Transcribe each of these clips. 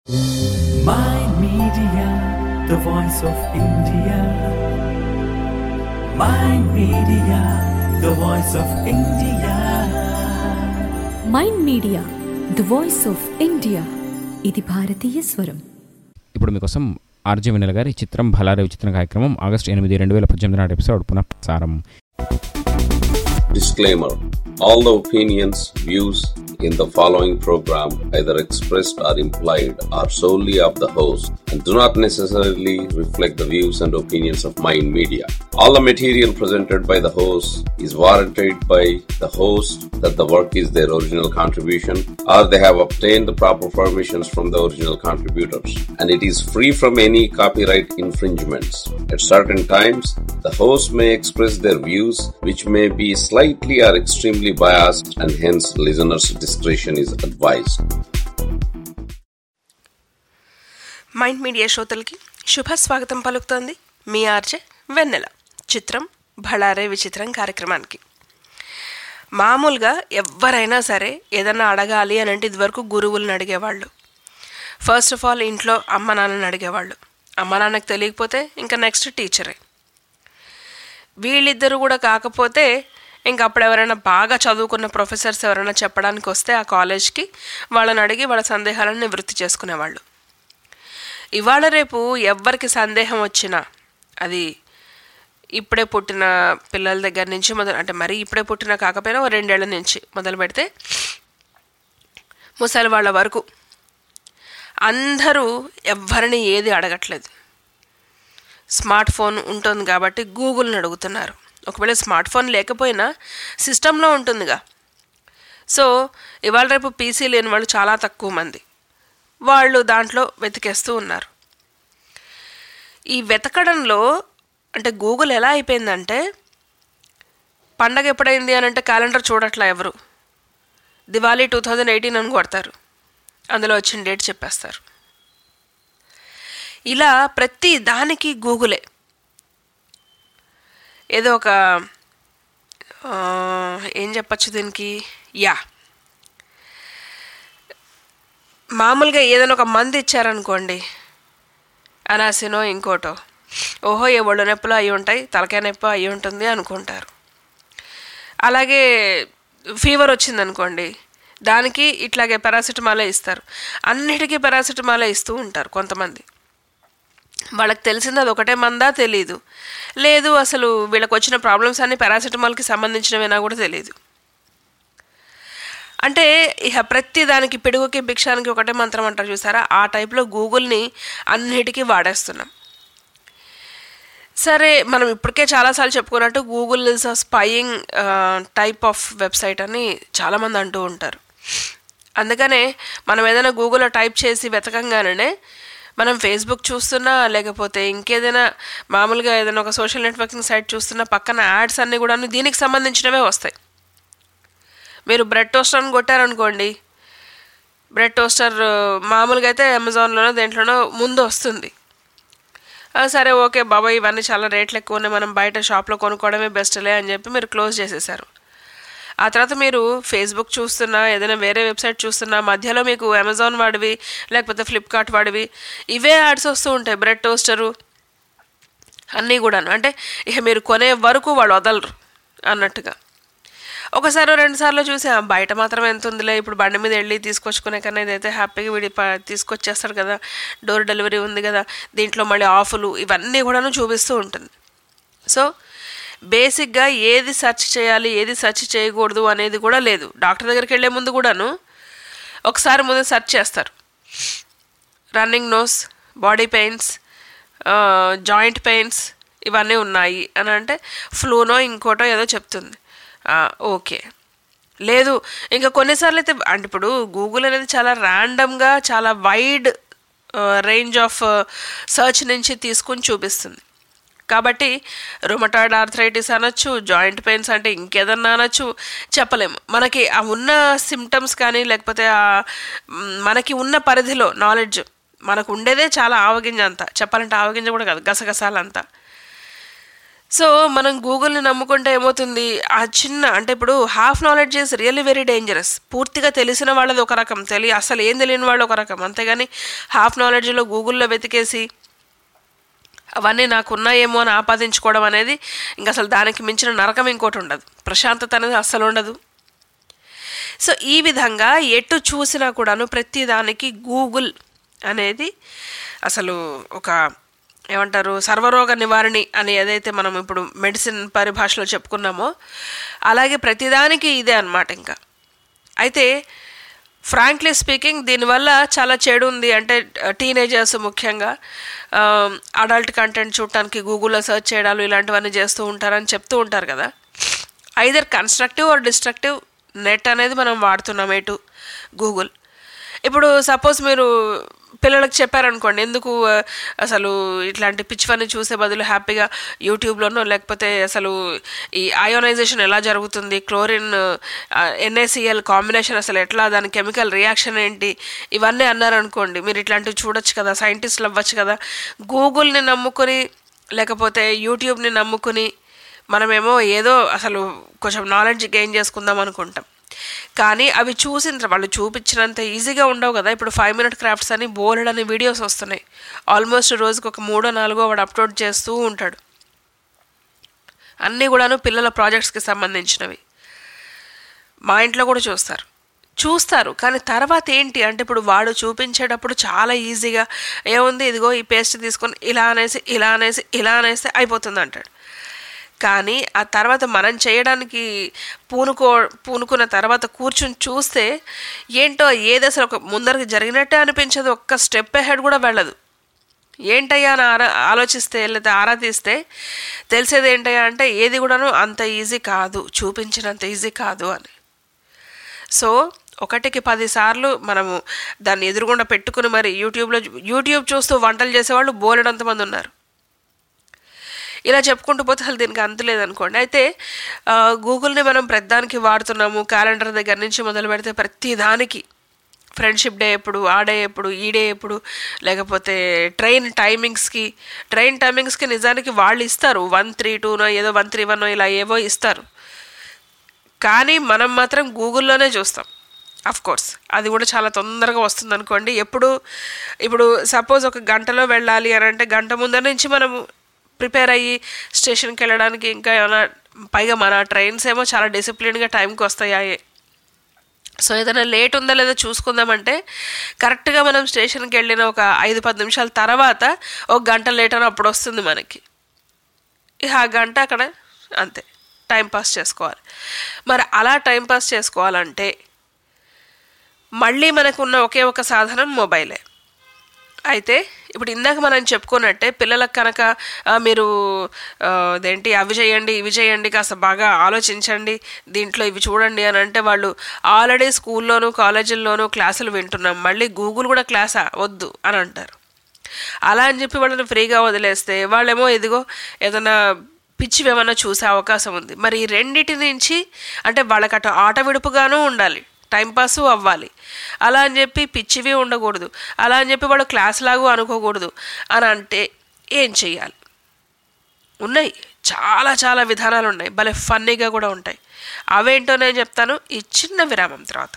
My Media, the voice of India. My Media, the voice of India. Mind Media the voice of India ఇది భారతీయ స్వరం ఇప్పుడు మీకోసం RJ వెన్నెల గారి చిత్రం భలారే విచిత్రం కార్యక్రమం ఆగస్టు ఎనిమిది రెండు వేల పద్దెనిమిది నాటి ఎపిసోడ్ పునఃప్రసారం Disclaimer All the opinions, views in the following program, either expressed or implied, are solely of the host and do not necessarily reflect the views and opinions of Mind Media. All the material presented by the host is warranted by the host that the work is their original contribution or they have obtained the proper permissions from the original contributors and it is free from any copyright infringements. At certain times, the host may express their views which may be slightly or extremely biased and hence listeners' discretion is advised. Mind Media శ్రోతలకి శుభ స్వాగతం పలుకుతోంది మీ RJ వెన్నెల చిత్రం భళారే విచిత్రం కార్యక్రమానికి మామూలుగా ఎవరైనా సరే ఏదన్నా అడగాలి అని అంటే ఇదివరకు గురువులను అడిగేవాళ్ళు ఫస్ట్ ఆఫ్ ఆల్ ఇంట్లో అమ్మ నాన్నని అడిగేవాళ్ళు అమ్మ నాన్నకి తెలియకపోతే ఇంకా నెక్స్ట్ టీచరే వీళ్ళిద్దరు కూడా కాకపోతే ఇంక అప్పుడు ఎవరైనా బాగా చదువుకున్న ప్రొఫెసర్స్ ఎవరైనా చెప్పడానికి వస్తే ఆ కాలేజ్కి వాళ్ళని అడిగి వాళ్ళ సందేహాలను నివృత్తి చేసుకునేవాళ్ళు ఇవాళ రేపు ఎవ్వరికి సందేహం వచ్చినా అది ఇప్పుడే పుట్టిన పిల్లల దగ్గర నుంచి మొదలు అంటే మరీ ఇప్పుడే పుట్టిన కాకపోయినా ఓ రెండేళ్ల నుంచి మొదలు పెడితే ముసలి వాళ్ళ వరకు అందరూ ఎవ్వరిని ఏది అడగట్లేదు స్మార్ట్ ఫోన్ ఉంటుంది కాబట్టి గూగుల్ని అడుగుతున్నారు ఒకవేళ స్మార్ట్ ఫోన్ లేకపోయినా సిస్టంలో ఉంటుందిగా సో ఇవాళ రేపు పీసీ లేని వాళ్ళు చాలా తక్కువ మంది వాళ్ళు దాంట్లో వెతికేస్తూ ఉన్నారు ఈ వెతకడంలో అంటే గూగుల్ ఎలా అయిపోయిందంటే పండగ ఎప్పుడైంది అని అంటే క్యాలెండర్ చూడట్లా ఎవరు దివాళీ టూ థౌజండ్ ఎయిటీన్ అని కొడతారు అందులో వచ్చిన డేట్ చెప్పేస్తారు ఇలా ప్రతి దానికి గూగులే ఏదో ఒక ఆ, ఏం చెప్పచ్చు దీనికి యా మామూలుగా ఏదైనా ఒక మందు ఇచ్చారనుకోండి అనాసినో ఇంకోటో ఓహో ఏ ఒళ్ళు నొప్పులు అయి ఉంటాయి తలకాయ నొప్పి అయి ఉంటుంది అనుకుంటారు అలాగే ఫీవర్ వచ్చిందనుకోండి దానికి ఇట్లాగే పారాసిటమాలే ఇస్తారు అన్నిటికీ పారాసిటమాలే ఇస్తూ ఉంటారు కొంతమంది వాళ్ళకి తెలిసింది అది ఒకటే మందా తెలీదు లేదు అసలు వీళ్ళకి వచ్చిన ప్రాబ్లమ్స్ అన్ని పారాసిటమాల్కి సంబంధించినవేనా కూడా తెలియదు అంటే ఇక ప్రతి దానికి పిడుగుకి భిక్షానికి ఒకటే మంత్రం అంటారు చూసారా ఆ టైప్లో గూగుల్ని అన్నిటికీ వాడేస్తున్నాం సరే మనం ఇప్పటికే చాలాసార్లు చెప్పుకున్నట్టు Google is a spying type of website అని చాలామంది అంటూ ఉంటారు అందుకనే మనం ఏదైనా గూగుల్లో టైప్ చేసి వెతకంగానే మనం ఫేస్బుక్ చూస్తున్నా లేకపోతే ఇంకేదైనా మామూలుగా ఏదైనా ఒక సోషల్ నెట్వర్కింగ్ సైట్ చూస్తున్నా పక్కన యాడ్స్ అన్నీ కూడా దీనికి సంబంధించినవే వస్తాయి మీరు బ్రెడ్ టోస్టర్ అని కొట్టారనుకోండి బ్రెడ్ టోస్టర్ మామూలుగా అయితే అమెజాన్లోనో దేంట్లోనో ముందు వస్తుంది ఆ, సరే ఓకే బాబాయ్ ఇవన్నీ చాలా రేట్లు ఎక్కువ ఉన్నాయి మనం బయట షాప్లో కొనుక్కోవడమే బెస్ట్లే అని చెప్పి మీరు క్లోజ్ చేసేసారు ఆ తర్వాత మీరు ఫేస్బుక్ చూస్తున్నా ఏదైనా వేరే వెబ్సైట్ చూస్తున్నా మధ్యలో మీకు అమెజాన్ వాడివి లేకపోతే ఫ్లిప్కార్ట్ వాడివి ఇవే యాడ్స్ వస్తూ ఉంటాయి బ్రెడ్ టోస్టరు అన్నీ కూడాను అంటే ఇక మీరు కొనే వరకు వాళ్ళు వదలరు అన్నట్టుగా ఒకసారి రెండు సార్లు చూసి "ఆ, బయట మాత్రం ఎంత ఉందిలే ఇప్పుడు బండి మీద వెళ్ళి తీసుకొచ్చుకునే కన్నా ఇదైతే హ్యాపీగా వీడి ప- తీసుకొచ్చేస్తారు కదా డోర్ డెలివరీ ఉంది కదా దీంట్లో మళ్ళీ ఆఫులు ఇవన్నీ కూడాను చూపిస్తూ ఉంటుంది సో బేసిక్గా ఏది సెర్చ్ చేయాలి ఏది సెర్చ్ చేయకూడదు అనేది కూడా లేదు డాక్టర్ దగ్గరికి వెళ్ళే ముందు కూడాను ఒకసారి ముందు సెర్చ్ చేస్తారు running nose body pains joint pains ఇవన్నీ ఉన్నాయి అని అంటే ఫ్లూనో ఇంకోటో ఏదో చెప్తుంది ఆ, ఓకే లేదు ఇంకా కొన్నిసార్లు అయితే అంటే ఇప్పుడు గూగుల్ అనేది చాలా ర్యాండమ్గా చాలా వైడ్ రేంజ్ ఆఫ్ సర్చ్ నుంచి తీసుకుని చూపిస్తుంది కాబట్టి రొమటాయిడ్ ఆర్థరైటిస్ అనొచ్చు జాయింట్ పెయిన్స్ అంటే ఇంకేదన్నా అనొచ్చు చెప్పలేము మనకి ఆ ఉన్న సిమ్టమ్స్ కానీ లేకపోతే ఆ మ్, మనకి ఉన్న పరిధిలో నాలెడ్జ్ మనకు ఉండేదే చాలా ఆవగింజ అంతా చెప్పాలంటే ఆవగింజ కూడా కాదు గసగసాలంతా సో మనం గూగుల్ని నమ్ముకుంటే ఏమవుతుంది ఆ చిన్న అంటే ఇప్పుడు half knowledge is really very dangerous పూర్తిగా తెలిసిన వాళ్ళది ఒక రకం తెలియ అసలు ఏం తెలియని వాళ్ళు ఒక రకం అంతేగాని హాఫ్ నాలెడ్జ్లో గూగుల్లో వెతికేసి అవన్నీ నాకు ఉన్నాయేమో అని ఆపాదించుకోవడం అనేది ఇంకా అసలు దానికి మించిన నరకం ఇంకోటి ఉండదు ప్రశాంతత అనేది అస్సలు ఉండదు సో ఈ విధంగా ఎటు చూసినా కూడాను ప్రతి దానికి గూగుల్ అనేది అసలు ఒక ఏమంటారు సర్వరోగ నివారణి అని ఏదైతే మనం ఇప్పుడు మెడిసిన్ పరిభాషలో చెప్పుకున్నామో అలాగే ప్రతిదానికి ఇదే అన్నమాట ఇంకా అయితే ఫ్రాంక్లీ స్పీకింగ్ దీనివల్ల చాలా చెడు ఉంది అంటే టీనేజర్స్ ముఖ్యంగా అడల్ట్ కంటెంట్ చూడటానికి గూగుల్లో సెర్చ్ చేయడాలు ఇలాంటివన్నీ చేస్తూ ఉంటారని చెప్తూ ఉంటారు కదా either constructive or destructive net అనేది మనం వాడుతున్నాం ఎటు గూగుల్ ఇప్పుడు సపోజ్ మీరు పిల్లలకు చెప్పారనుకోండి ఎందుకు ఆ, అసలు ఇట్లాంటి పిచ్చివన్నీ చూసే బదులు హ్యాపీగా యూట్యూబ్లోనో లేకపోతే అసలు ఈ అయోనైజేషన్ ఎలా జరుగుతుంది క్లోరిన్ ఎన్ఏసిఎల్ కాంబినేషన్ అసలు ఎట్లా దాని కెమికల్ రియాక్షన్ ఏంటి ఇవన్నీ అన్నారనుకోండి మీరు ఇట్లాంటివి చూడొచ్చు కదా సైంటిస్టులు అవ్వచ్చు కదా గూగుల్ని నమ్ముకొని లేకపోతే యూట్యూబ్ని నమ్ముకుని మనమేమో ఏదో అసలు కొంచెం నాలెడ్జ్ గెయిన్ చేసుకుందాం అనుకుంటాం కానీ అవి చూసిన తర్వా- వాళ్ళు చూపించినంత ఈజీగా ఉండవు కదా ఇప్పుడు ఫైవ్ మినిట్ క్రాఫ్ట్స్ అని బోలెడ్ అని వీడియోస్ వస్తున్నాయి ఆల్మోస్ట్ రోజుకి ఒక మూడో నాలుగో వాడు అప్లోడ్ చేస్తూ ఉంటాడు అన్నీ కూడాను పిల్లల ప్రాజెక్ట్స్కి సంబంధించినవి మా ఇంట్లో కూడా చూస్తారు చూస్తారు కానీ తర్వాత ఏంటి అంటే ఇప్పుడు వాడు చూపించేటప్పుడు చాలా ఈజీగా ఏముంది ఇదిగో ఈ పేస్ట్ తీసుకొని ఇలా అనేసి ఇలా అనేసి ఇలా అనేసి అయిపోతుంది అంటాడు కానీ ఆ తర్వాత మనం చేయడానికి పూనుకో పూనుకున్న తర్వాత కూర్చుని చూస్తే ఏంటో ఏది అసలు ఒక ముందరికి జరిగినట్టే అనిపించదు ఒక్క స్టెప్ హెడ్ కూడా వెళ్ళదు ఏంటయ్యా అని ఆరా ఆలోచిస్తే లేదా ఆరా తీస్తే తెలిసేది ఏంటయ్యా అంటే ఏది కూడాను అంత ఈజీ కాదు చూపించినంత ఈజీ కాదు అని సో ఒకటికి పదిసార్లు మనము దాన్ని ఎదురుగుండా పెట్టుకుని మరి యూట్యూబ్లో యూట్యూబ్ చూస్తూ వంటలు చేసేవాళ్ళు బోలెడంత మంది ఉన్నారు ఇలా చెప్పుకుంటూ పోతే అసలు దీనికి అంతు లేదనుకోండి అయితే ఆ, గూగుల్ని మనం ప్రతిదానికి వాడుతున్నాము క్యాలెండర్ దగ్గర నుంచి మొదలు పెడితే ప్రతి దానికి ఫ్రెండ్షిప్ డే ఎప్పుడు ఆ డే ఎప్పుడు ఈ డే ఎప్పుడు లేకపోతే ట్రైన్ టైమింగ్స్కి ట్రైన్ టైమింగ్స్కి నిజానికి వాళ్ళు ఇస్తారు వన్ త్రీ టూనో ఏదో వన్ త్రీ వన్ ఇలా ఏవో ఇస్తారు కానీ మనం మాత్రం గూగుల్లోనే చూస్తాం అఫ్ కోర్స్ అది కూడా చాలా తొందరగా వస్తుంది అనుకోండి ఎప్పుడు ఇప్పుడు సపోజ్ ఒక గంటలో వెళ్ళాలి అని అంటే గంట ముందర నుంచి మనము ప్రిపేర్ అయ్యి స్టేషన్కి వెళ్ళడానికి ఇంకా ఏమైనా పైగా మన ట్రైన్స్ ఏమో చాలా డిసిప్లిన్గా టైంకి వస్తాయి సో ఏదైనా లేట్ ఉందా లేదో చూసుకుందామంటే కరెక్ట్గా మనం స్టేషన్కి వెళ్ళిన ఒక ఐదు పది నిమిషాల తర్వాత ఒక గంట లేట్ అని అప్పుడు వస్తుంది మనకి ఇక ఆ గంట అక్కడ అంతే టైం పాస్ చేసుకోవాలి మరి అలా టైం పాస్ చేసుకోవాలంటే మళ్ళీ మనకున్న ఒకే ఒక సాధనం మొబైలే అయితే ఇప్పుడు ఇందాక మనం చెప్పుకున్నట్టే పిల్లలకు కనుక ఆ, మీరు ఆ, అదేంటి అవి చేయండి ఇవి చేయండి కాస్త బాగా ఆలోచించండి దీంట్లో ఇవి చూడండి అని అంటే వాళ్ళు ఆల్రెడీ స్కూల్లోనూ కాలేజీల్లోనూ క్లాసులు వింటున్నాం మళ్ళీ గూగుల్ కూడా క్లాసా వద్దు అని అంటారు అలా అని చెప్పి వాళ్ళని ఫ్రీగా వదిలేస్తే వాళ్ళేమో ఇదిగో ఏదైనా పిచ్చివి ఏమన్నా చూసే అవకాశం ఉంది మరి ఈ రెండిటి నుంచి అంటే వాళ్ళకి అటు ఆట విడుపుగాను ఉండాలి టైంపాస్ అవ్వాలి అలా అని చెప్పి పిచ్చివి ఉండకూడదు అలా అని చెప్పి వాడు క్లాస్ లాగా అనుకోకూడదు అని అంటే ఏం చెయ్యాలి ఉన్నాయి చాలా చాలా విధానాలు ఉన్నాయి భలే ఫన్నీగా కూడా ఉంటాయి అవేంటో నేను చెప్తాను ఈ చిన్న విరామం తర్వాత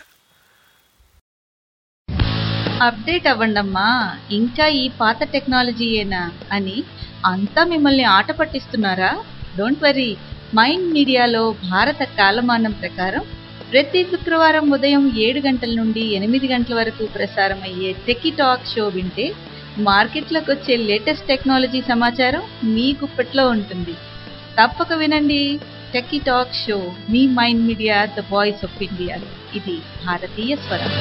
అప్డేట్ అవ్వండమ్మా ఇంకా ఈ పాత టెక్నాలజీయేనా అని అంతా మిమ్మల్ని ఆట పట్టిస్తున్నారా డోంట్ వరీ మైండ్ మీడియాలో భారత కాలమానం ప్రకారం ప్రతి శుక్రవారం ఉదయం ఏడు గంటల నుండి ఎనిమిది గంటల వరకు ప్రసారం అయ్యే టెకీ టాక్ షో వింటే మార్కెట్లోకి వచ్చే లేటెస్ట్ టెక్నాలజీ సమాచారం మీ గుప్పట్లో ఉంటుంది తప్పక వినండి టెకీ టాక్ షో మీ Mind Media the voice of India ఇది భారతీయ స్వరం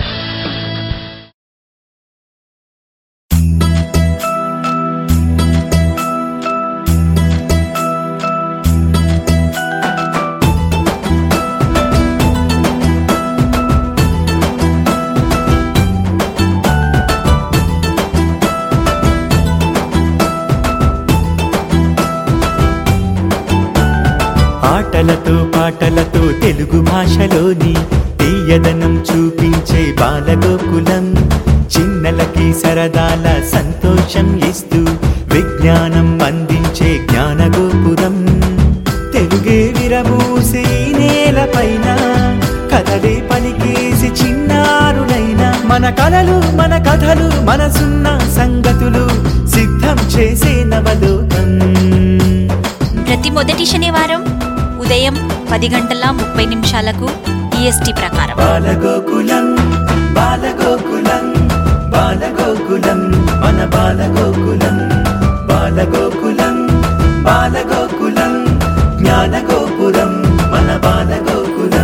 ఆటలతో పాటలతో తెలుగు భాషలోని తీయదనం చూపించే బాలగోకులం చిన్నలకి సరదాల సంతోషం ఇస్తూ విజ్ఞానం అందించే జ్ఞానగోపురం మన కలలు మన కథలు మనసున్న సంగతులు సిద్ధం చేసే నవలోకం ప్రతి మొదటి శనివారం ఉదయం పది గంటల ముప్పై నిమిషాలకు ఈఎస్టీ ప్రకారం బాలగోకులం బాలగోకులం బాలగోకులం మన బాలగోకులం బాలగోకులం బాలగోకులం జ్ఞానగోపురం మన Balagokulam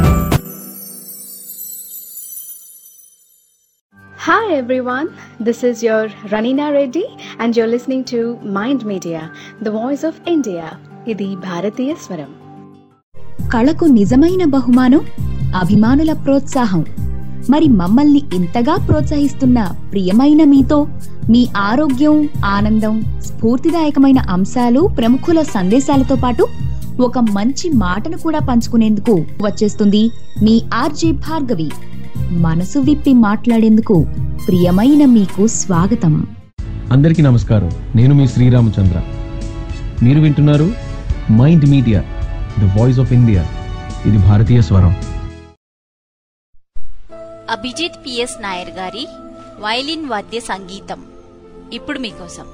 Hi everyone, this is your Ranina Reddy and you're listening to Mind Media, the voice of India. ఇది భారతీయ స్వరం కళకు నిజమైన బహుమానం అభిమానుల ప్రోత్సాహం మరి మమ్మల్ని ఇంతగా ప్రోత్సహిస్తున్న ప్రియమైన మీతో మీ ఆరోగ్యం ఆనందం స్ఫూర్తిదాయకమైన అంశాలు ప్రముఖుల సందేశాలతో పాటు ఒక మంచి మాటను కూడా పంచుకునేందుకు వచ్చేస్తుంది మీ ఆర్జే భార్గవి మనసు విప్పి మాట్లాడేందుకు ప్రియమైన మీకు స్వాగతం అందరికీ నమస్కారం నేను మీ శ్రీరామచంద్ర మీరు వింటున్నారు Mind Media the voice of India ఇది భారతీయ స్వరం అభిజిత్ పిఎస్ నాయర్ గారి వైలిన్ వాద్య సంగీతం ఇప్పుడు మీకోసం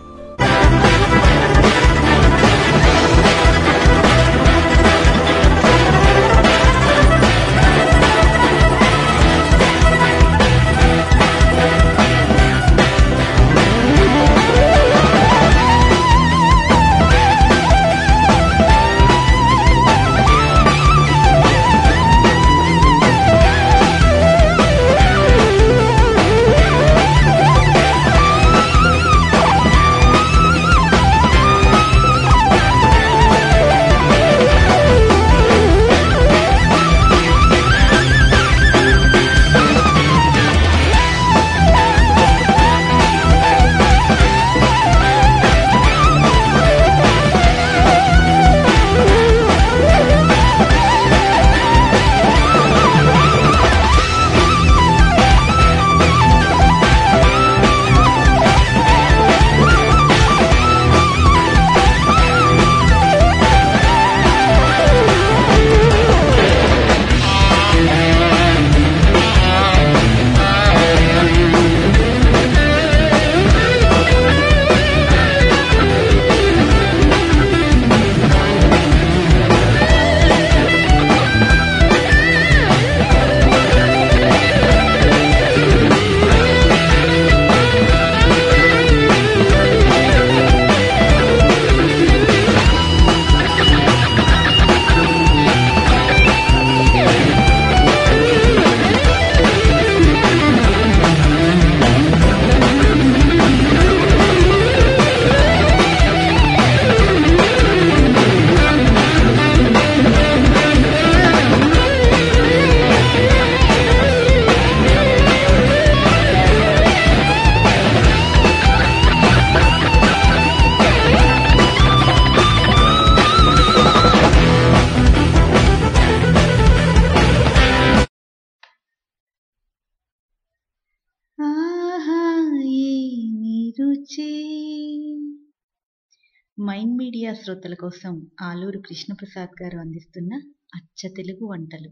ఆహా ఏమి రుచి మైండ్ మీడియా శ్రోతల కోసం ఆలూరు కృష్ణప్రసాద్ గారు అందిస్తున్న అచ్చ తెలుగు వంటలు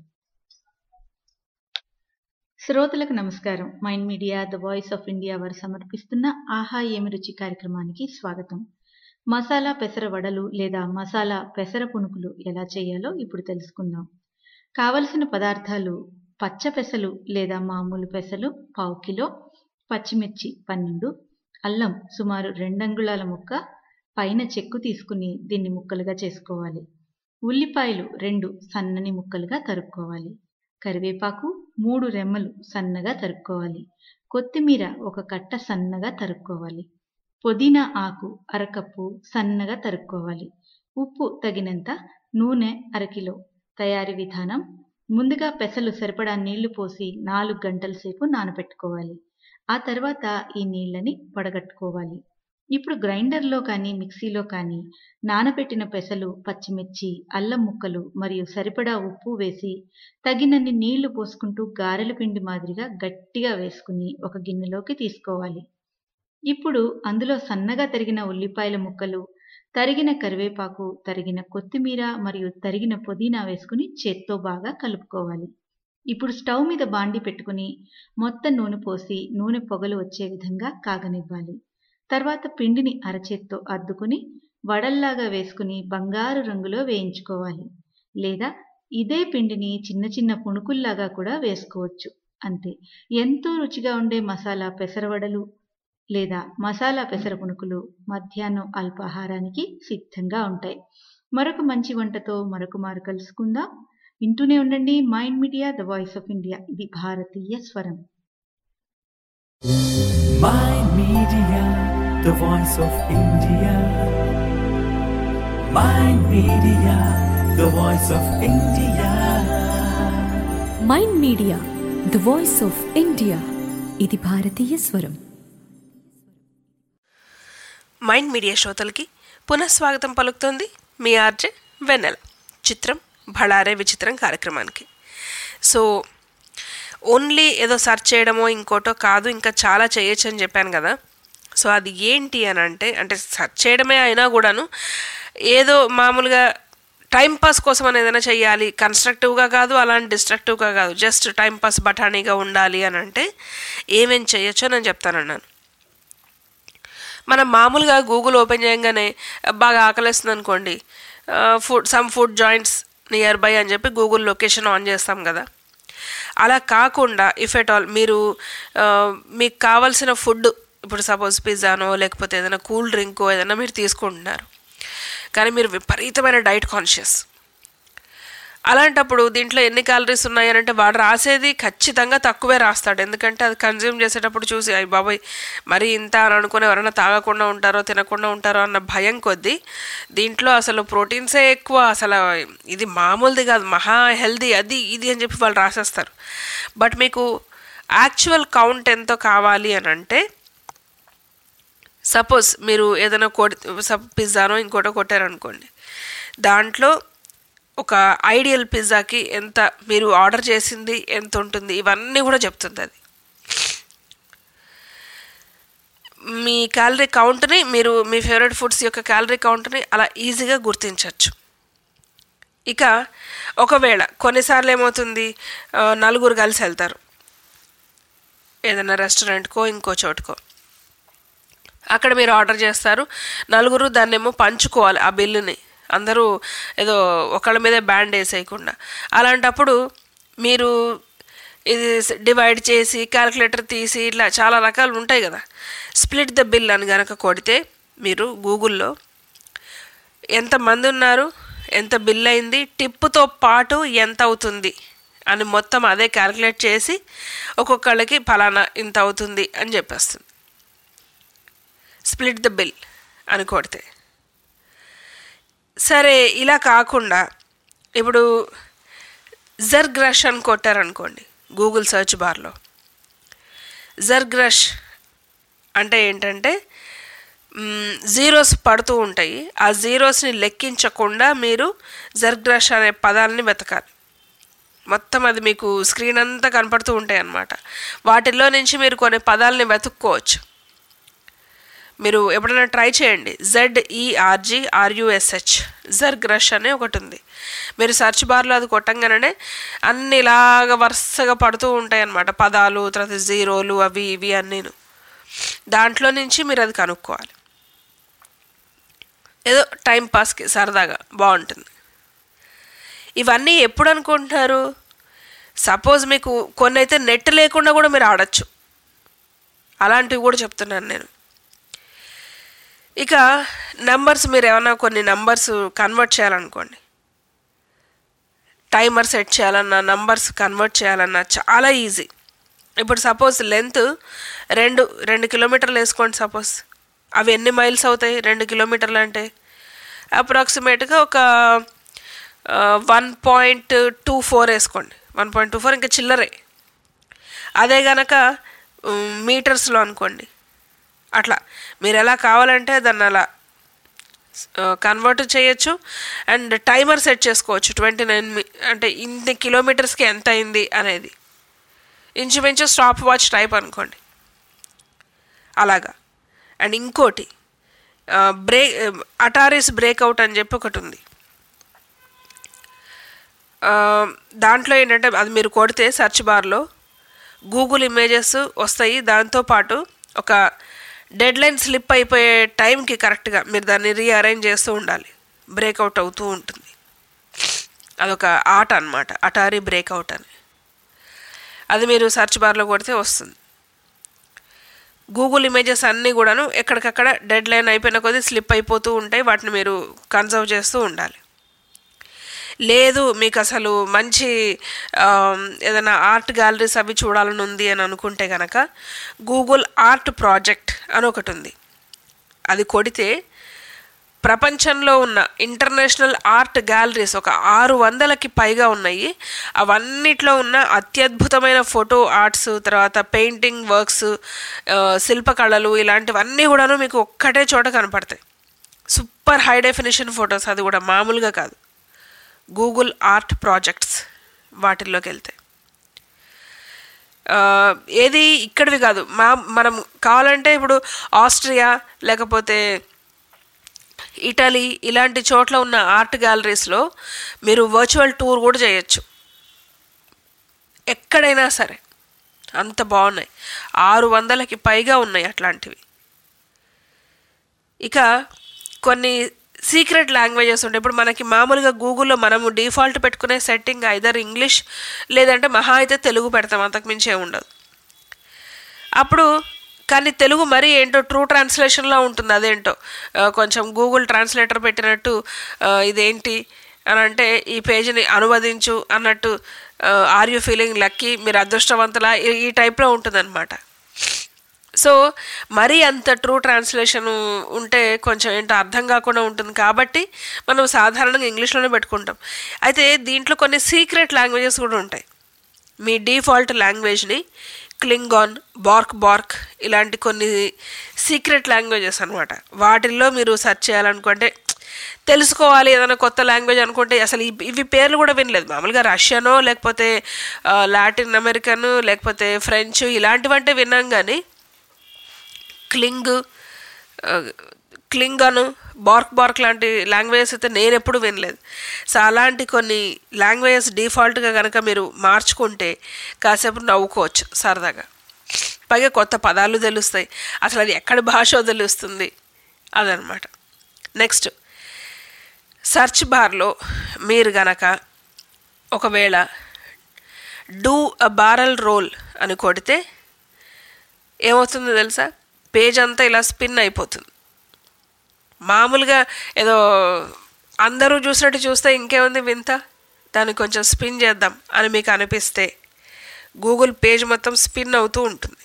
శ్రోతలకు నమస్కారం Mind Media the voice of India వారు సమర్పిస్తున్న ఆహా ఏమి రుచి కార్యక్రమానికి స్వాగతం మసాలా పెసర వడలు లేదా మసాలా పెసర పునుకులు ఎలా చేయాలో ఇప్పుడు తెలుసుకుందాం కావలసిన పదార్థాలు పచ్చ పెసలు లేదా మామూలు పెసలు పావు కిలో పచ్చిమిర్చి పన్నెండు అల్లం సుమారు రెండంగుళాల ముక్క పైన చెక్కు తీసుకుని దీన్ని ముక్కలుగా చేసుకోవాలి ఉల్లిపాయలు రెండు సన్నని ముక్కలుగా తరుక్కోవాలి కరివేపాకు మూడు రెమ్మలు సన్నగా తరుక్కోవాలి కొత్తిమీర ఒక కట్ట సన్నగా తరుక్కోవాలి పుదీనా ఆకు అరకప్పు సన్నగా తరుక్కోవాలి ఉప్పు తగినంత నూనె అరకిలో తయారీ విధానం ముందుగా పెసలు సరిపడా నీళ్లు పోసి నాలుగు గంటల సేపు నానబెట్టుకోవాలి ఆ తర్వాత ఈ నీళ్ళని వడగట్టుకోవాలి ఇప్పుడు గ్రైండర్లో కానీ మిక్సీలో కానీ నానబెట్టిన పెసలు పచ్చిమిర్చి అల్లం ముక్కలు మరియు సరిపడా ఉప్పు వేసి తగినన్ని నీళ్లు పోసుకుంటూ గారెల పిండి మాదిరిగా గట్టిగా వేసుకుని ఒక గిన్నెలోకి తీసుకోవాలి ఇప్పుడు అందులో సన్నగా తరిగిన ఉల్లిపాయల ముక్కలు తరిగిన కరివేపాకు తరిగిన కొత్తిమీర మరియు తరిగిన పుదీనా వేసుకుని చేత్తో బాగా కలుపుకోవాలి ఇప్పుడు స్టవ్ మీద బాండి పెట్టుకుని మొత్తం నూనె పోసి నూనె పొగలు వచ్చే విధంగా కాగనివ్వాలి తర్వాత పిండిని అరచేత్తో అద్దుకుని వడల్లాగా వేసుకుని బంగారు రంగులో వేయించుకోవాలి లేదా ఇదే పిండిని చిన్న చిన్న పుణుకుల్లాగా కూడా వేసుకోవచ్చు అంతే ఎంతో రుచిగా ఉండే మసాలా పెసరవడలు లేదా మసాలా పెసర పుణుకులు మధ్యాహ్నం అల్పాహారానికి సిద్ధంగా ఉంటాయి మరొక మంచి వంటతో మరొక మారు కలుసుకుందాం వింటూనే ఉండండి Mind Media the voice of India ఇది భారతీయ స్వరం Mind Media, the voice of India. Mind Media, the voice of India. Mind Media the voice of India ఇది భారతీయ స్వరం మైండ్ మీడియా శ్రోతలకి పునఃస్వాగతం పలుకుతోంది మీ ఆర్జే వెన్నెల చిత్రం భళారే విచిత్రం కార్యక్రమానికి సో ఓన్లీ ఏదో సెర్చ్ చేయడమో ఇంకోటో కాదు ఇంకా చాలా చేయొచ్చు అని చెప్పాను కదా సో అది ఏంటి అని అంటే అంటే సెర్చ్ చేయడమే అయినా కూడాను ఏదో మామూలుగా టైం పాస్ కోసం అని ఏదైనా చేయాలి కన్స్ట్రక్టివ్గా కాదు అలాంటి డిస్ట్రక్టివ్గా కాదు జస్ట్ టైం పాస్ బఠానీగా ఉండాలి అని అంటే ఏమేం చేయొచ్చో నేను చెప్తానన్నాను మనం మామూలుగా గూగుల్ ఓపెన్ చేయగానే బాగా ఆకలిస్తుంది అనుకోండి food some food joints nearby అని చెప్పి గూగుల్ లొకేషన్ ఆన్ చేస్తాం కదా అలా కాకుండా ఇఫ్ ఎట్ ఆల్ మీరు ఆ, మీకు కావాల్సిన ఫుడ్ ఇప్పుడు సపోజ్ పిజ్జానో లేకపోతే ఏదైనా కూల్ డ్రింకో ఏదైనా మీరు తీసుకుంటున్నారు కానీ మీరు విపరీతమైన డైట్ కాన్షియస్ అలాంటప్పుడు దీంట్లో ఎన్ని క్యాలరీస్ ఉన్నాయి అని అంటే వాడు రాసేది ఖచ్చితంగా తక్కువే రాస్తాడు ఎందుకంటే అది కన్జ్యూమ్ చేసేటప్పుడు చూసి అయ్యి బాబాయ్ మరి ఇంత అని అనుకుని ఎవరైనా తాగకుండా ఉంటారో తినకుండా ఉంటారో అన్న భయం కొద్దీ దీంట్లో అసలు ప్రోటీన్సే ఎక్కువ అసలు ఇది మామూలుది కాదు మహా హెల్దీ అది ఇది అని చెప్పి వాళ్ళు రాసేస్తారు బట్ మీకు యాక్చువల్ కౌంట్ ఎంతో కావాలి అని అంటే సపోజ్ మీరు ఏదైనా కొడి సప్ పిజ్జానో ఇంకోటో కొట్టారనుకోండి దాంట్లో ఒక ఐడియల్ పిజ్జాకి ఎంత మీరు ఆర్డర్ చేసింది ఎంత ఉంటుంది ఇవన్నీ కూడా చెప్తుంది అది మీ క్యాలరీ కౌంట్ని మీరు మీ ఫేవరెట్ ఫుడ్స్ యొక్క క్యాలరీ కౌంట్ని అలా ఈజీగా గుర్తించవచ్చు ఇక ఒకవేళ కొన్నిసార్లు ఏమవుతుంది ఆ, నలుగురు కలిసి వెళ్తారు ఏదైనా రెస్టారెంట్కో ఇంకో చోటుకో అక్కడ మీరు ఆర్డర్ చేస్తారు నలుగురు దాన్నేమో పంచుకోవాలి ఆ బిల్లుని అందరూ ఏదో ఒకళ్ళ మీదే బ్యాండ్ వేసేయకుండా అలాంటప్పుడు మీరు ఇది డివైడ్ చేసి క్యాలిక్యులేటర్ తీసి ఇట్లా చాలా రకాలు ఉంటాయి కదా స్ప్లిట్ ద బిల్ అని కనుక కొడితే మీరు గూగుల్లో ఎంతమంది ఉన్నారు ఎంత బిల్ అయింది టిప్పుతో పాటు ఎంత అవుతుంది అని మొత్తం అదే క్యాలిక్యులేట్ చేసి ఒక్కొక్కళ్ళకి ఫలానా ఇంత అవుతుంది అని చెప్పేస్తుంది స్ప్లిట్ ద బిల్ అని కొడితే సరే ఇలా కాకుండా ఇప్పుడు జర్గ్రష్ అని కొట్టారనుకోండి గూగుల్ సెర్చ్ బార్లో జర్గ్రష్ అంటే ఏంటంటే జీరోస్ పడుతూ ఉంటాయి ఆ జీరోస్ని లెక్కించకుండా మీరు జర్గ్రష్ అనే పదాలని వెతకాలి మొత్తం అది మీకు స్క్రీన్ అంతా కనపడుతూ ఉంటాయి అన్నమాట వాటిల్లో నుంచి మీరు కొన్ని పదాలని వెతుక్కోవచ్చు మీరు ఎప్పుడైనా ట్రై చేయండి జెడ్ఈఆర్జీ ఆర్యుఎస్హెచ్ జర్గ్రష్ అనే ఒకటి ఉంది మీరు సెర్చ్ బార్లో అది కొట్టంగానే అన్ని ఇలాగ వరుసగా పడుతూ ఉంటాయి అన్నమాట పదాలు తర్వాత జీరోలు అవి ఇవి అన్నీను దాంట్లో నుంచి మీరు అది కనుక్కోవాలి ఏదో టైం పాస్కి సరదాగా బాగుంటుంది ఇవన్నీ ఎప్పుడు అనుకుంటున్నారు సపోజ్ మీకు కొన్ని అయితే నెట్ లేకుండా కూడా మీరు ఆడచ్చు అలాంటివి కూడా చెప్తున్నాను నేను ఇక నంబర్స్ మీరు ఏమైనా కొన్ని నంబర్స్ కన్వర్ట్ చేయాలనుకోండి టైమర్ సెట్ చేయాలన్నా నంబర్స్ కన్వర్ట్ చేయాలన్నా చాలా ఈజీ ఇప్పుడు సపోజ్ లెంత్ రెండు రెండు కిలోమీటర్లు వేసుకోండి సపోజ్ అవి ఎన్ని మైల్స్ అవుతాయి రెండు కిలోమీటర్లు అంటే అప్రాక్సిమేట్గా ఒక వన్ పాయింట్ టూ ఫోర్ వేసుకోండి వన్ పాయింట్ టూ ఫోర్ ఇంకా చిల్లరే అదే గనక మీటర్స్లో అనుకోండి అట్లా మీరు ఎలా కావాలంటే దాన్ని అలా కన్వర్ట్ చేయొచ్చు అండ్ టైమర్ సెట్ చేసుకోవచ్చు ట్వంటీ నైన్ అంటే ఇన్ని కిలోమీటర్స్కి ఎంత అయింది అనేది ఇంచుమించు స్టాప్ వాచ్ టైప్ అనుకోండి అలాగా అండ్ ఇంకోటి బ్రేక్ అటారిస్ బ్రేక్అవుట్ అని చెప్పి ఒకటి ఉంది ఆ, దాంట్లో ఏంటంటే అది మీరు కొడితే సెర్చ్ బార్లో గూగుల్ ఇమేజెస్ వస్తాయి దాంతోపాటు ఒక డెడ్ లైన్ స్లిప్ అయిపోయే టైంకి కరెక్ట్గా మీరు దాన్ని రీఅరేంజ్ చేస్తూ ఉండాలి బ్రేక్అవుట్ అవుతూ ఉంటుంది అదొక ఆట అనమాట అటారీ బ్రేక్అవుట్ అని అది మీరు సెర్చ్ బార్లో కొడితే వస్తుంది గూగుల్ ఇమేజెస్ అన్నీ కూడాను ఎక్కడికక్కడ డెడ్ లైన్ అయిపోయిన కొద్దీ స్లిప్ అయిపోతూ ఉంటాయి వాటిని మీరు కన్సర్వ్ చేస్తూ ఉండాలి లేదు మీకు అసలు మంచి ఆ, ఏదైనా ఆర్ట్ గ్యాలరీస్ అవి చూడాలని ఉంది అని అనుకుంటే కనుక గూగుల్ ఆర్ట్ ప్రాజెక్ట్ అని ఒకటి ఉంది అది కొడితే ప్రపంచంలో ఉన్న ఇంటర్నేషనల్ ఆర్ట్ గ్యాలరీస్ ఒక ఆరు వందలకి పైగా ఉన్నాయి అవన్నిట్లో ఉన్న అత్యద్భుతమైన ఫోటో ఆర్ట్స్ తర్వాత పెయింటింగ్ వర్క్స్ శిల్పకళలు ఇలాంటివన్నీ కూడాను మీకు ఒక్కటే చోట కనపడతాయి సూపర్ హై డెఫినేషన్ ఫొటోస్ అది కూడా మామూలుగా కాదు గూగుల్ ఆర్ట్ ప్రాజెక్ట్స్ వాటిల్లోకి వెళ్తే ఆ, ఏది ఇక్కడివి కాదు మా మనం కావాలంటే ఇప్పుడు ఆస్ట్రియా లేకపోతే ఇటలీ ఇలాంటి చోట్ల ఉన్న ఆర్ట్ గ్యాలరీస్లో మీరు వర్చువల్ టూర్ కూడా చేయొచ్చు ఎక్కడైనా సరే అంత బాగున్నాయి ఆరు వందలకి పైగా ఉన్నాయి అట్లాంటివి ఇక కొన్ని సీక్రెట్ లాంగ్వేజెస్ ఉంటాయి ఇప్పుడు మనకి మామూలుగా గూగుల్లో మనము డిఫాల్ట్ పెట్టుకునే సెట్టింగ్ ఐదర్ ఇంగ్లీష్ లేదంటే మహా అయితే తెలుగు పెడతాం అంతకుమించి ఏమి ఉండదు అప్పుడు కానీ తెలుగు మరీ ఏంటో ట్రూ ట్రాన్స్లేషన్లో ఉంటుంది అదేంటో ఆ, కొంచెం గూగుల్ ట్రాన్స్లేటర్ పెట్టినట్టు ఆ, ఇదేంటి అని అంటే ఈ పేజీని అనువదించు అన్నట్టు ఆర్ యూ ఫీలింగ్ లక్కీ మీరు అదృష్టవంతులా ఈ- ఈ టైప్లో ఉంటుందన్నమాట సో మరీ అంత ట్రూ ట్రాన్స్లేషన్ ఉంటే కొంచెం ఏంటో అర్థం కాకుండా ఉంటుంది కాబట్టి మనం సాధారణంగా ఇంగ్లీష్లోనే పెట్టుకుంటాం అయితే దీంట్లో కొన్ని సీక్రెట్ లాంగ్వేజెస్ కూడా ఉంటాయి మీ డిఫాల్ట్ లాంగ్వేజ్ని క్లింగాన్ బార్క్ బార్క్ ఇలాంటి కొన్ని సీక్రెట్ లాంగ్వేజెస్ అనమాట వాటిల్లో మీరు సెర్చ్ చేయాలనుకుంటే తెలుసుకోవాలి ఏదైనా కొత్త లాంగ్వేజ్ అనుకుంటే అసలు ఇవి ఇవి పేర్లు కూడా వినలేదు మామూలుగా రష్యనో లేకపోతే ఆ, లాటిన్ అమెరికన్ లేకపోతే ఫ్రెంచ్ ఇలాంటివంటే విన్నాం కానీ క్లింగ్ ఆ, క్లింగను బార్క్ బార్క్ లాంటి లాంగ్వేజెస్ అయితే నేను ఎప్పుడు వినలేదు సో అలాంటి కొన్ని లాంగ్వేజెస్ డిఫాల్ట్గా కనుక మీరు మార్చుకుంటే కాసేపు నవ్వుకోవచ్చు సరదాగా పైగా కొత్త పదాలు తెలుస్తాయి అసలు అది ఎక్కడి భాషో తెలుస్తుంది అదనమాట నెక్స్ట్ సెర్చ్ బార్లో మీరు గనక ఒకవేళ డూ అ బారల్ రోల్ అని కొడితే ఏమవుతుందో తెలుసా పేజ్ అంతా ఇలా స్పిన్ అయిపోతుంది మామూలుగా ఏదో అందరూ చూసినట్టు చూస్తే ఇంకేముంది వింత దాన్ని కొంచెం స్పిన్ చేద్దాం అని మీకు అనిపిస్తే గూగుల్ పేజ్ మొత్తం స్పిన్ అవుతూ ఉంటుంది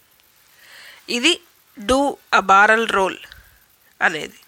ఇది డూ అ బారల్ రోల్ అనేది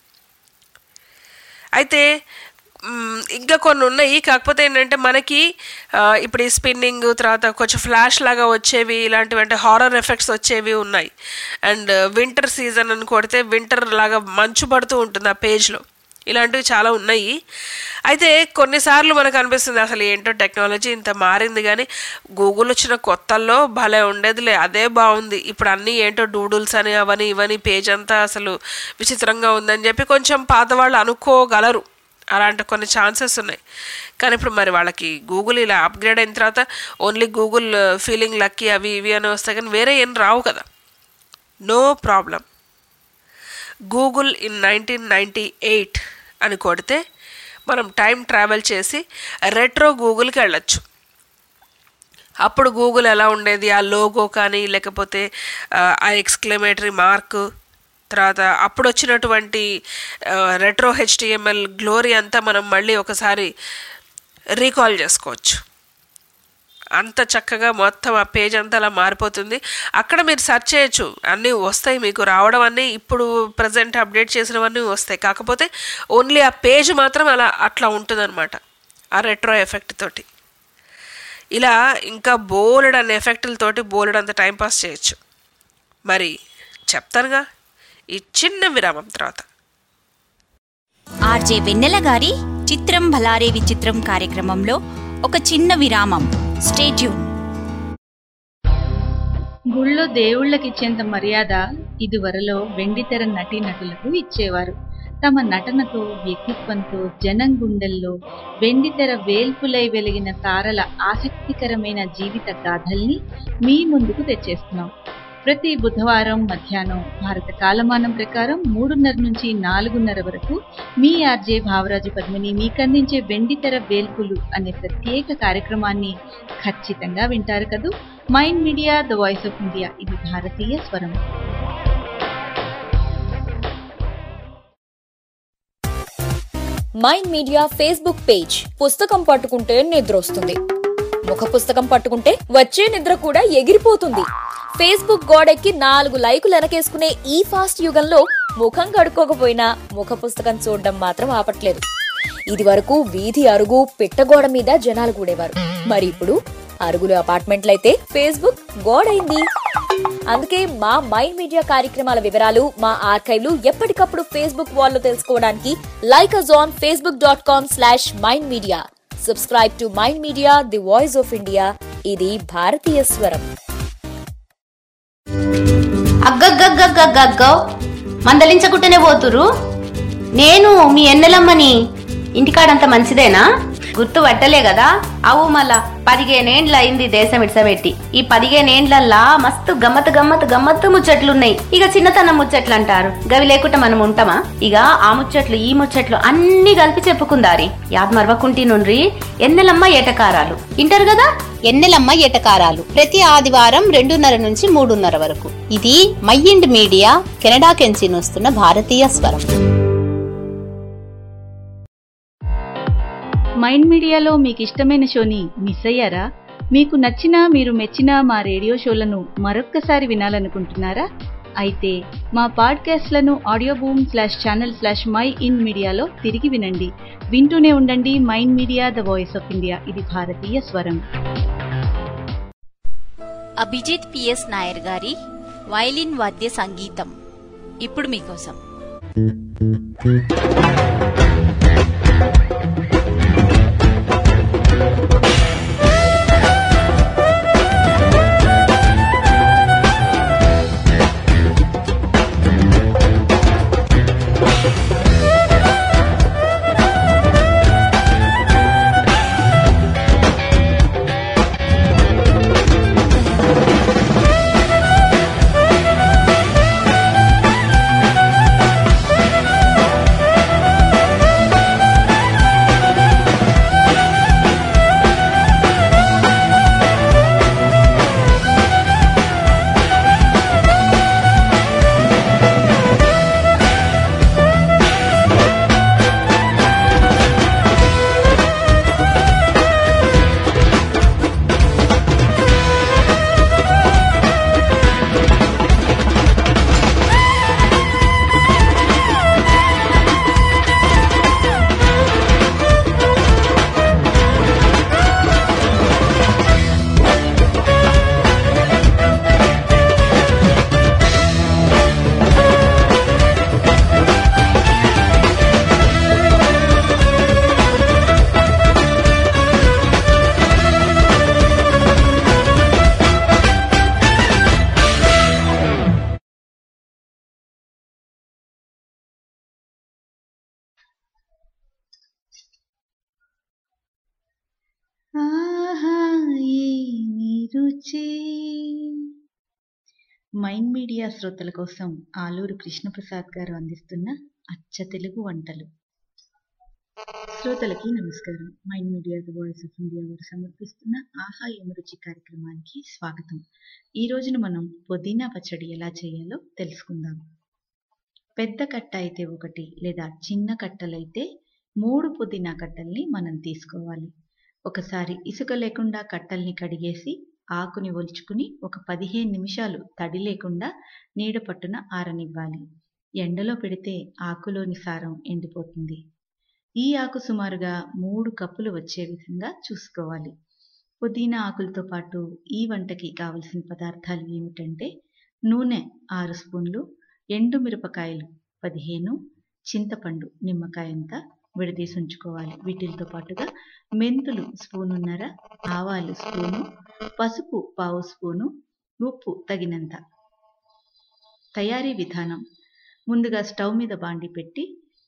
అయితే మ్, ఇంకా కొన్ని ఉన్నాయి కాకపోతే ఏంటంటే మనకి ఆ, ఇప్పుడు ఈ స్పిన్నింగ్ తర్వాత కొంచెం ఫ్లాష్ లాగా వచ్చేవి ఇలాంటివి అంటే హారర్ ఎఫెక్ట్స్ వచ్చేవి ఉన్నాయి అండ్ వింటర్ సీజన్ అని కొడితే వింటర్ లాగా మంచు పడుతూ ఉంటుంది ఆ పేజ్లో ఇలాంటివి చాలా ఉన్నాయి అయితే కొన్నిసార్లు మనకు అనిపిస్తుంది అసలు ఏంటో టెక్నాలజీ ఇంత మారింది కానీ గూగుల్ వచ్చిన కొత్తల్లో భలే ఉండేదిలే అదే బాగుంది ఇప్పుడు అన్నీ ఏంటో డూడుల్స్ అని అవని ఇవని పేజ్ అంతా అసలు విచిత్రంగా ఉందని చెప్పి కొంచెం పాత వాళ్ళు అనుకోగలరు అలాంటి కొన్ని ఛాన్సెస్ ఉన్నాయి కానీ ఇప్పుడు మరి వాళ్ళకి గూగుల్ ఇలా అప్గ్రేడ్ అయిన తర్వాత ఓన్లీ గూగుల్ ఫీలింగ్ లక్కీ అవి ఇవి అని వస్తాయి కానీ వేరే ఏం రావు కదా no problem Google in nineteen ninety eight అని కొడితే మనం టైం ట్రావెల్ చేసి రెట్రో గూగుల్కి వెళ్ళొచ్చు అప్పుడు గూగుల్ ఎలా ఉండేది ఆ లోగో కానీ లేకపోతే ఆ, ఆ ఎక్స్క్లమేటరీ మార్క్ తర్వాత అప్పుడు వచ్చినటువంటి రెట్రో హెచ్టిఎంఎల్ గ్లోరీ అంతా మనం మళ్ళీ ఒకసారి రీకాల్ చేసుకోవచ్చు అంత చక్కగా మొత్తం ఆ పేజ్ అంతా అలా మారిపోతుంది అక్కడ మీరు సెర్చ్ చేయొచ్చు అన్నీ వస్తాయి మీకు రావడం అన్నీ ఇప్పుడు ప్రజెంట్ అప్డేట్ చేసినవన్నీ వస్తాయి కాకపోతే ఓన్లీ ఆ పేజ్ మాత్రం అలా అట్లా ఉంటుందన్నమాట ఆ రెట్రో ఎఫెక్ట్ తోటి ఇలా ఇంకా బోలెడ్ అనే ఎఫెక్టులతోటి బోలెడ్ అంత టైంపాస్ చేయొచ్చు మరి చెప్తానుగా ఈ చిన్న విరామం తర్వాత ఆర్జే వెన్నెల గారి చిత్రం భలారే విచిత్రం కార్యక్రమంలో ఒక చిన్న విరామం స్టేట్యూన్ గుళ్ళో దేవుళ్ళకి ఇచ్చేంత మర్యాద ఇదివరలో వెండితెర నటీనటులకు ఇచ్చేవారు తమ నటనతో వ్యక్తిత్వంతో జనం గుండెల్లో వెండితెర వేల్పులై వెలిగిన తారల ఆసక్తికరమైన జీవిత గాథల్ని మీ ముందుకు తెచ్చేస్తున్నాం ప్రతి బుధవారం మధ్యాహ్నం భారత కాలమానం ప్రకారం మూడున్నర నుంచి నాలుగున్నర వరకు మీ ఆర్జే భావరాజు పద్మిని మీకందించే వెండితెర వేల్పులు అనే ప్రత్యేక కార్యక్రమాన్ని ఖచ్చితంగా వింటారు కదూ Mind Media the voice of India ఇది భారతీయ స్వరం మైండ్ మీడియా ఫేస్బుక్ పేజ్ పుస్తకం పట్టుకుంటే నిద్ర వస్తుంది ముఖ పుస్తకం పట్టుకుంటే వచ్చే నిద్ర కూడా ఎగిరిపోతుంది ఫేస్బుక్ గోడెక్కి నాలుగు లైకులు వెనకేసుకునే ఈ ఫాస్ట్ యుగంలో ముఖం కడుక్కోకపోయినా ముఖ పుస్తకం చూడడం మాత్రం ఆపట్లేదు ఇది వరకు వీధి అరుగు పిట్టగోడ మీద జనాలు కూడేవారు మరి ఇప్పుడు అరుగులు అపార్ట్మెంట్లయితే ఫేస్బుక్ గోడైంది అందుకే మా మైండ్ మీడియా కార్యక్రమాల వివరాలు మా ఆర్కైవ్లు ఎప్పటికప్పుడు ఫేస్బుక్ వాల్లో తెలుసుకోవడానికి like us on Facebook dot com slash Mind Media subscribe to Mind Media the voice of India ఇది భారతీయ స్వరం అగ్గగ్గగ్గగ్గగ్గో మందలించకుంటేనే పోతురు నేను మీ ఎన్నెలమ్మని ఇంటికాడంత మంచిదేనా గుర్తు పట్టలే కదా అవు మళ్ళా పదిహేనేండ్ల అయింది దేశం ఇడ్సబెట్టి ఈ పదిహేనేండ్లల్లా మస్తు గమ్మత్ గమ్మత్ గమ్మత్తు ముచ్చట్లున్నాయి ఇక చిన్నతనం ముచ్చట్లు అంటారు గవి లేకుండా మనం ఉంటామా ఇక ఆ ముచ్చట్లు ఈ ముచ్చట్లు అన్ని కలిపి చెప్పుకుందారి యాద్ మరవకుంటి నుండ్రి ఎన్నెలమ్మ ఏటకారాలు ఇంటారు కదా ఎన్నెలమ్మ ఏటకారాలు ప్రతి ఆదివారం రెండున్నర నుంచి మూడున్నర వరకు ఇది మైండ్ మీడియా కెనడా కెంచి వస్తున్న భారతీయ స్వరం మైండ్ మీడియాలో మీకు ఇష్టమైన షోని మిస్ అయ్యారా మీకు నచ్చిన మీరు మెచ్చిన మా రేడియో షోలను మరొక్కసారి వినాలనుకుంటున్నారా అయితే మా పాడ్కాస్ట్లను Audioboom slash channel slash mind మీడియాలో తిరిగి వినండి వింటూనే ఉండండి Mind Media the voice of India ఇది భారతీయ స్వరం అభిజిత్ పిఎస్ నాయర్ గారి వైలిన్ వాద్య సంగీతం ఇప్పుడు మీకోసం ఆహా ఏమి రుచి మైండ్ మీడియా శ్రోతల కోసం ఆలూరు కృష్ణప్రసాద్ గారు అందిస్తున్న అచ్చ తెలుగు వంటలు శ్రోతలకి నమస్కారం Mind Media the voice of India వారు సమర్పిస్తున్న ఆహా ఏమి రుచి కార్యక్రమానికి స్వాగతం ఈ రోజున మనం పుదీనా పచ్చడి ఎలా చేయాలో తెలుసుకుందాం పెద్ద కట్ట అయితే ఒకటి లేదా చిన్న కట్టలైతే మూడు పుదీనా కట్టల్ని మనం తీసుకోవాలి ఒకసారి ఇసుక లేకుండా కట్టల్ని కడిగేసి ఆకుని ఒలుచుకుని ఒక పదిహేను నిమిషాలు తడి లేకుండా నీడ పట్టున ఆరనివ్వాలి ఎండలో పెడితే ఆకులోని సారం ఎండిపోతుంది ఈ ఆకు సుమారుగా మూడు కప్పులు వచ్చే విధంగా చూసుకోవాలి పుదీనా ఆకులతో పాటు ఈ వంటకి కావలసిన పదార్థాలు ఏమిటంటే నూనె ఆరు స్పూన్లు ఎండు మిరపకాయలు పదిహేను చింతపండు నిమ్మకాయంతా విడదీసి ఉంచుకోవాలి వీటితో పాటుగా మెంతులు స్పూనున్నర ఆవాలు స్పూను పసుపు పావు స్పూను ఉప్పు తగినంత తయారీ విధానం ముందుగా స్టవ్ మీద బాండి పెట్టి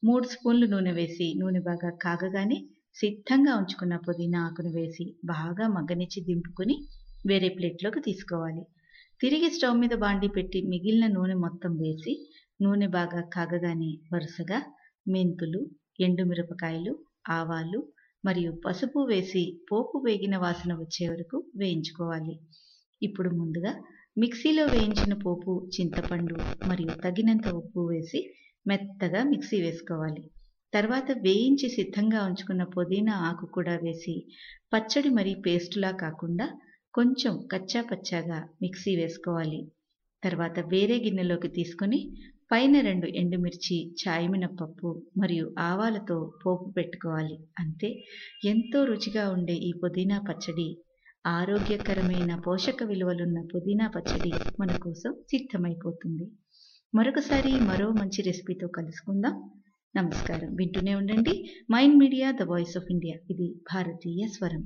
మూడు స్పూన్లు నూనె వేసి నూనె బాగా కాగగానే సిద్ధంగా ఉంచుకున్న పుదీనా ఆకును వేసి బాగా మగ్గనిచ్చి దింపుకుని వేరే ప్లేట్లోకి తీసుకోవాలి తిరిగి స్టవ్ మీద బాండి పెట్టి మిగిలిన నూనె మొత్తం వేసి నూనె బాగా కాగగానే వరుసగా మెంతులు ఎండుమిరపకాయలు ఆవాలు మరియు పసుపు వేసి పోపు వేగిన వాసన వచ్చే వరకు వేయించుకోవాలి ఇప్పుడు ముందుగా మిక్సీలో వేయించిన పోపు చింతపండు మరియు తగినంత ఉప్పు వేసి మెత్తగా మిక్సీ వేసుకోవాలి తర్వాత వేయించి సిద్ధంగా ఉంచుకున్న పుదీనా ఆకు కూడా వేసి పచ్చడి మరీ పేస్టులా కాకుండా కొంచెం కచ్చా పచ్చాగా మిక్సీ వేసుకోవాలి తర్వాత వేరే గిన్నెలోకి తీసుకొని పైన రెండు ఎండుమిర్చి చాయమినపప్పు మరియు ఆవాలతో పోపు పెట్టుకోవాలి అంతే ఎంతో రుచిగా ఉండే ఈ పుదీనా పచ్చడి ఆరోగ్యకరమైన పోషక విలువలున్న పుదీనా పచ్చడి మన కోసం సిద్ధమైపోతుంది మరొకసారి మరో మంచి రెసిపీతో కలుసుకుందాం నమస్కారం వింటూనే ఉండండి Mind Media the voice of India ఇది భారతీయ స్వరం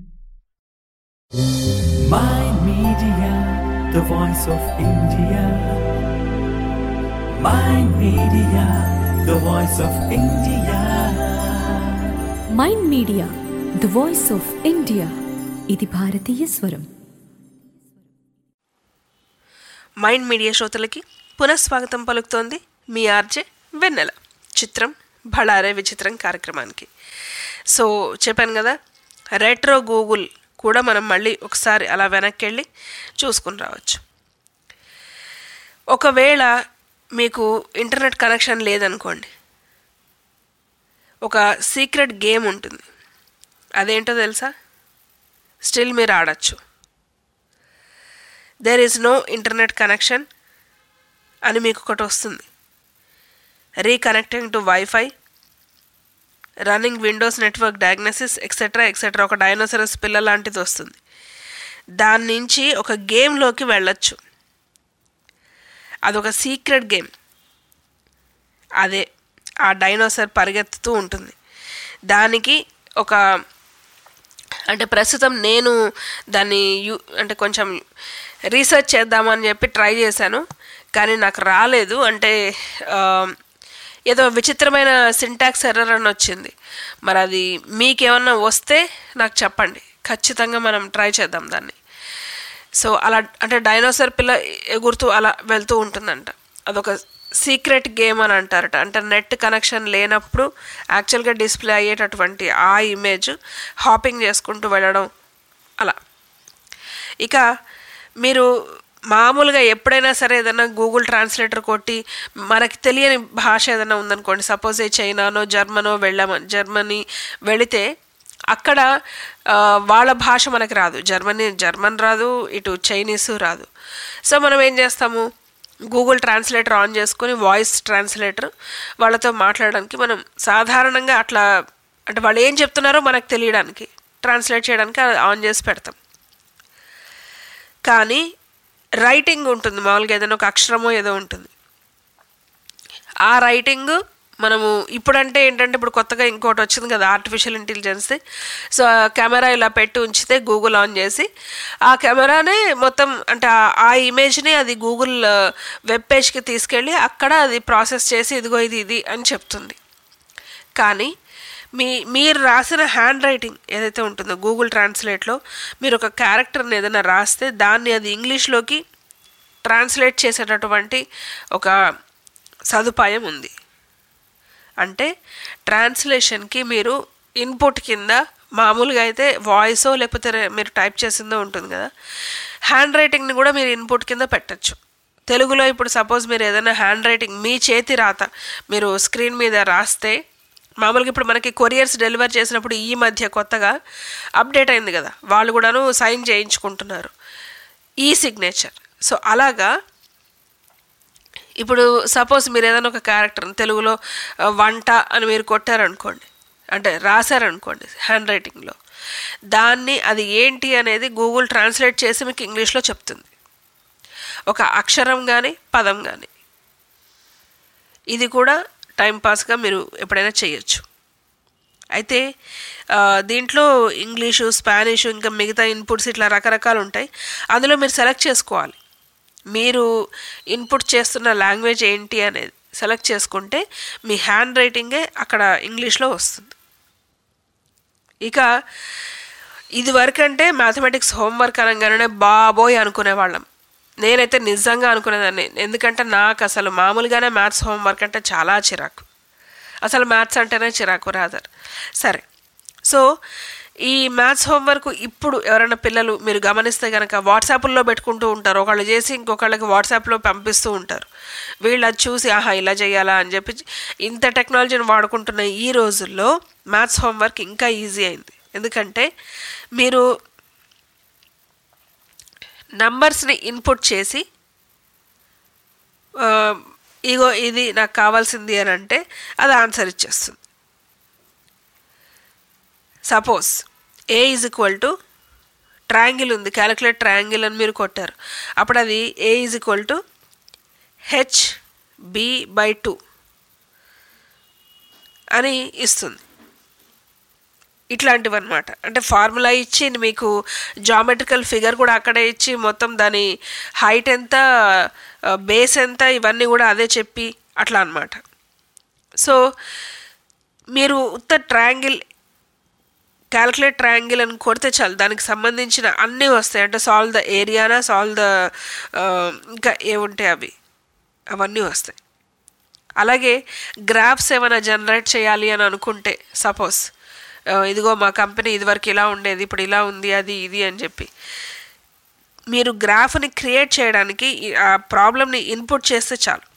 Mind Media, the voice of India. Mind Media, the voice of India. Mind Media the voice of India ఇది భారతీయ స్వరం మైండ్ మీడియా శ్రోతలకి పునఃస్వాగతం పలుకుతోంది మీ ఆర్జే వెన్నెల చిత్రం బళారే విచిత్రం కార్యక్రమానికి సో చెప్పాను కదా రెట్రో గూగుల్ కూడా మనం మళ్ళీ ఒకసారి అలా వెనక్కి వెళ్ళి చూసుకుని రావచ్చు ఒకవేళ మీకు ఇంటర్నెట్ కనెక్షన్ లేదనుకోండి ఒక సీక్రెట్ గేమ్ ఉంటుంది అదేంటో తెలుసా స్టిల్ మీరు ఆడచ్చు there is no internet connection అని మీకు ఒకటి వస్తుంది reconnecting to wifi running Windows network diagnosis etcetera etcetera ఒక డైనోసరస్ పిల్ల లాంటిది వస్తుంది దాని నుంచి ఒక గేమ్లోకి వెళ్ళొచ్చు అదొక సీక్రెట్ గేమ్ అదే ఆ డైనోసర్ పరిగెత్తుతూ ఉంటుంది దానికి ఒక అంటే ప్రస్తుతం నేను దాన్ని యూ అంటే కొంచెం రీసెర్చ్ చేద్దామని చెప్పి ట్రై చేశాను కానీ నాకు రాలేదు అంటే ఆ, ఏదో విచిత్రమైన సింటాక్స్ ఎర్రర్ అని వచ్చింది మరి అది మీకేమన్నా వస్తే నాకు చెప్పండి ఖచ్చితంగా మనం ట్రై చేద్దాం దాన్ని సో అలా అంటే డైనోసార్ పిల్ల ఎగురుతూ అలా వెళ్తూ ఉంటుందంట అదొక సీక్రెట్ గేమ్ అని అంటారట అంటే నెట్ కనెక్షన్ లేనప్పుడు యాక్చువల్గా డిస్ప్లే అయ్యేటటువంటి ఆ ఇమేజ్ హాపింగ్ చేసుకుంటూ వెళ్ళడం అలా ఇక మీరు మామూలుగా ఎప్పుడైనా సరే ఏదైనా గూగుల్ ట్రాన్స్లేటర్ కొట్టి మనకి తెలియని భాష ఏదైనా ఉందనుకోండి సపోజ్ ఏ చైనానో జర్మనో వెళ్ళామని జర్మనీ వెళితే అక్కడ ఆ, వాళ్ళ భాష మనకి రాదు జర్మనీ జర్మన్ రాదు ఇటు చైనీసు రాదు సో మనం ఏం చేస్తాము గూగుల్ ట్రాన్స్లేటర్ ఆన్ చేసుకొని వాయిస్ ట్రాన్స్లేటర్ వాళ్ళతో మాట్లాడడానికి మనం సాధారణంగా అట్లా అంటే వాళ్ళు ఏం చెప్తున్నారో మనకు తెలియడానికి ట్రాన్స్లేట్ చేయడానికి అది ఆన్ చేసి పెడతాం కానీ రైటింగ్ ఉంటుంది మామూలుగా ఏదైనా ఒక అక్షరమో ఏదో ఉంటుంది ఆ రైటింగ్ మనము ఇప్పుడంటే ఏంటంటే ఇప్పుడు కొత్తగా ఇంకోటి వచ్చింది కదా ఆర్టిఫిషియల్ ఇంటెలిజెన్స్ సో ఆ కెమెరా ఇలా పెట్టి ఉంచితే గూగుల్ ఆన్ చేసి ఆ కెమెరానే మొత్తం అంటే ఆ- ఆ ఇమేజ్ని అది గూగుల్ వెబ్ పేజ్కి తీసుకెళ్ళి అక్కడ అది ప్రాసెస్ చేసి ఇదిగో ఇది ఇది అని చెప్తుంది కానీ మీ మీరు రాసిన హ్యాండ్ రైటింగ్ ఏదైతే ఉంటుందో గూగుల్ ట్రాన్స్లేట్లో మీరు ఒక క్యారెక్టర్ని ఏదైనా రాస్తే దాన్ని అది ఇంగ్లీష్లోకి ట్రాన్స్లేట్ చేసేటటువంటి ఒక సదుపాయం ఉంది అంటే ట్రాన్స్లేషన్కి మీరు ఇన్పుట్ కింద మామూలుగా అయితే వాయిసో లేకపోతే రే- మీరు టైప్ చేసిందో ఉంటుంది కదా హ్యాండ్ రైటింగ్ని కూడా మీరు ఇన్పుట్ కింద పెట్టచ్చు తెలుగులో ఇప్పుడు సపోజ్ మీరు ఏదైనా హ్యాండ్ రైటింగ్ మీ చేతి రాత మీరు స్క్రీన్ మీద రాస్తే మామూలుగా ఇప్పుడు మనకి కొరియర్స్ డెలివర్ చేసినప్పుడు ఈ మధ్య కొత్తగా అప్డేట్ అయింది కదా వాళ్ళు కూడాను సైన్ చేయించుకుంటున్నారు ఈ సిగ్నేచర్ సో అలాగా ఇప్పుడు సపోజ్ మీరు ఏదైనా ఒక క్యారెక్టర్ తెలుగులో ఆ, వంట అని మీరు కొట్టారనుకోండి అంటే రాశారనుకోండి హ్యాండ్ రైటింగ్లో దాన్ని అది ఏంటి అనేది గూగుల్ ట్రాన్స్లేట్ చేసి మీకు ఇంగ్లీష్లో చెప్తుంది ఒక అక్షరం కానీ పదం కానీ ఇది కూడా టైంపాస్గా మీరు ఎప్పుడైనా చేయొచ్చు అయితే ఆ, దీంట్లో ఇంగ్లీషు స్పానిష్ ఇంకా మిగతా ఇన్పుట్స్ ఇట్లా రకరకాలు ఉంటాయి అందులో మీరు సెలెక్ట్ చేసుకోవాలి మీరు ఇన్పుట్ చేస్తున్న లాంగ్వేజ్ ఏంటి అనేది సెలెక్ట్ చేసుకుంటే మీ హ్యాండ్ రైటింగే అక్కడ ఇంగ్లీష్లో వస్తుంది ఇక ఇది వరకంటే మ్యాథమెటిక్స్ హోంవర్క్ అనగానే బాబోయ్ అనుకునేవాళ్ళం నేనైతే నిజంగా అనుకునేదాన్ని ఎందుకంటే నాకు అసలు మామూలుగానే మ్యాథ్స్ హోంవర్క్ అంటే చాలా చిరాకు అసలు మ్యాథ్స్ అంటేనే చిరాకు రాదర్ సరే సో ఈ మ్యాథ్స్ హోంవర్క్ ఇప్పుడు ఎవరైనా పిల్లలు మీరు గమనిస్తే కనుక వాట్సాప్లో పెట్టుకుంటూ ఉంటారు ఒకళ్ళు చేసి ఇంకొకళ్ళకి వాట్సాప్లో పంపిస్తూ ఉంటారు వీళ్ళు అది చూసి ఆహా ఇలా చేయాలా అని చెప్పి ఇంత టెక్నాలజీని వాడుకుంటున్న ఈ రోజుల్లో మ్యాథ్స్ హోంవర్క్ ఇంకా ఈజీ అయింది ఎందుకంటే మీరు నంబర్స్ని ఇన్పుట్ చేసి ఆ, ఇగో ఇది నాకు కావాల్సింది అని అంటే అది ఆన్సర్ ఇచ్చేస్తుంది suppose A is equal to triangle ఉంది క్యాలిక్యులేట్ ట్రయాంగిల్ అని మీరు కొట్టారు అప్పుడు అది A is equal to H B by two అని ఇస్తుంది ఇట్లాంటివి అనమాట అంటే ఫార్ములా ఇచ్చి మీకు జామెట్రికల్ ఫిగర్ కూడా అక్కడే ఇచ్చి మొత్తం దాని హైట్ ఎంత బేస్ ఎంత ఇవన్నీ కూడా అదే చెప్పి అట్లా అనమాట సో మీరు ఉత్త ట్రయాంగిల్ క్యాల్కులేట్ ట్రయాంగిల్ అని కొడితే చాలు దానికి సంబంధించిన అన్నీ వస్తాయి అంటే సాల్వ్ ద ఏరియానా సాల్వ్ ద ఇంకా ఏముంటాయి అవి అవన్నీ వస్తాయి అలాగే గ్రాఫ్స్ ఏమైనా జనరేట్ చేయాలి అని అనుకుంటే సపోజ్ ఇదిగో మా కంపెనీ ఇదివరకు ఇలా ఉండేది ఇప్పుడు ఇలా ఉంది అది ఇది అని చెప్పి మీరు గ్రాఫ్ని క్రియేట్ చేయడానికి ఈ- ఆ ప్రాబ్లమ్ని ఇన్పుట్ చేస్తే చాలు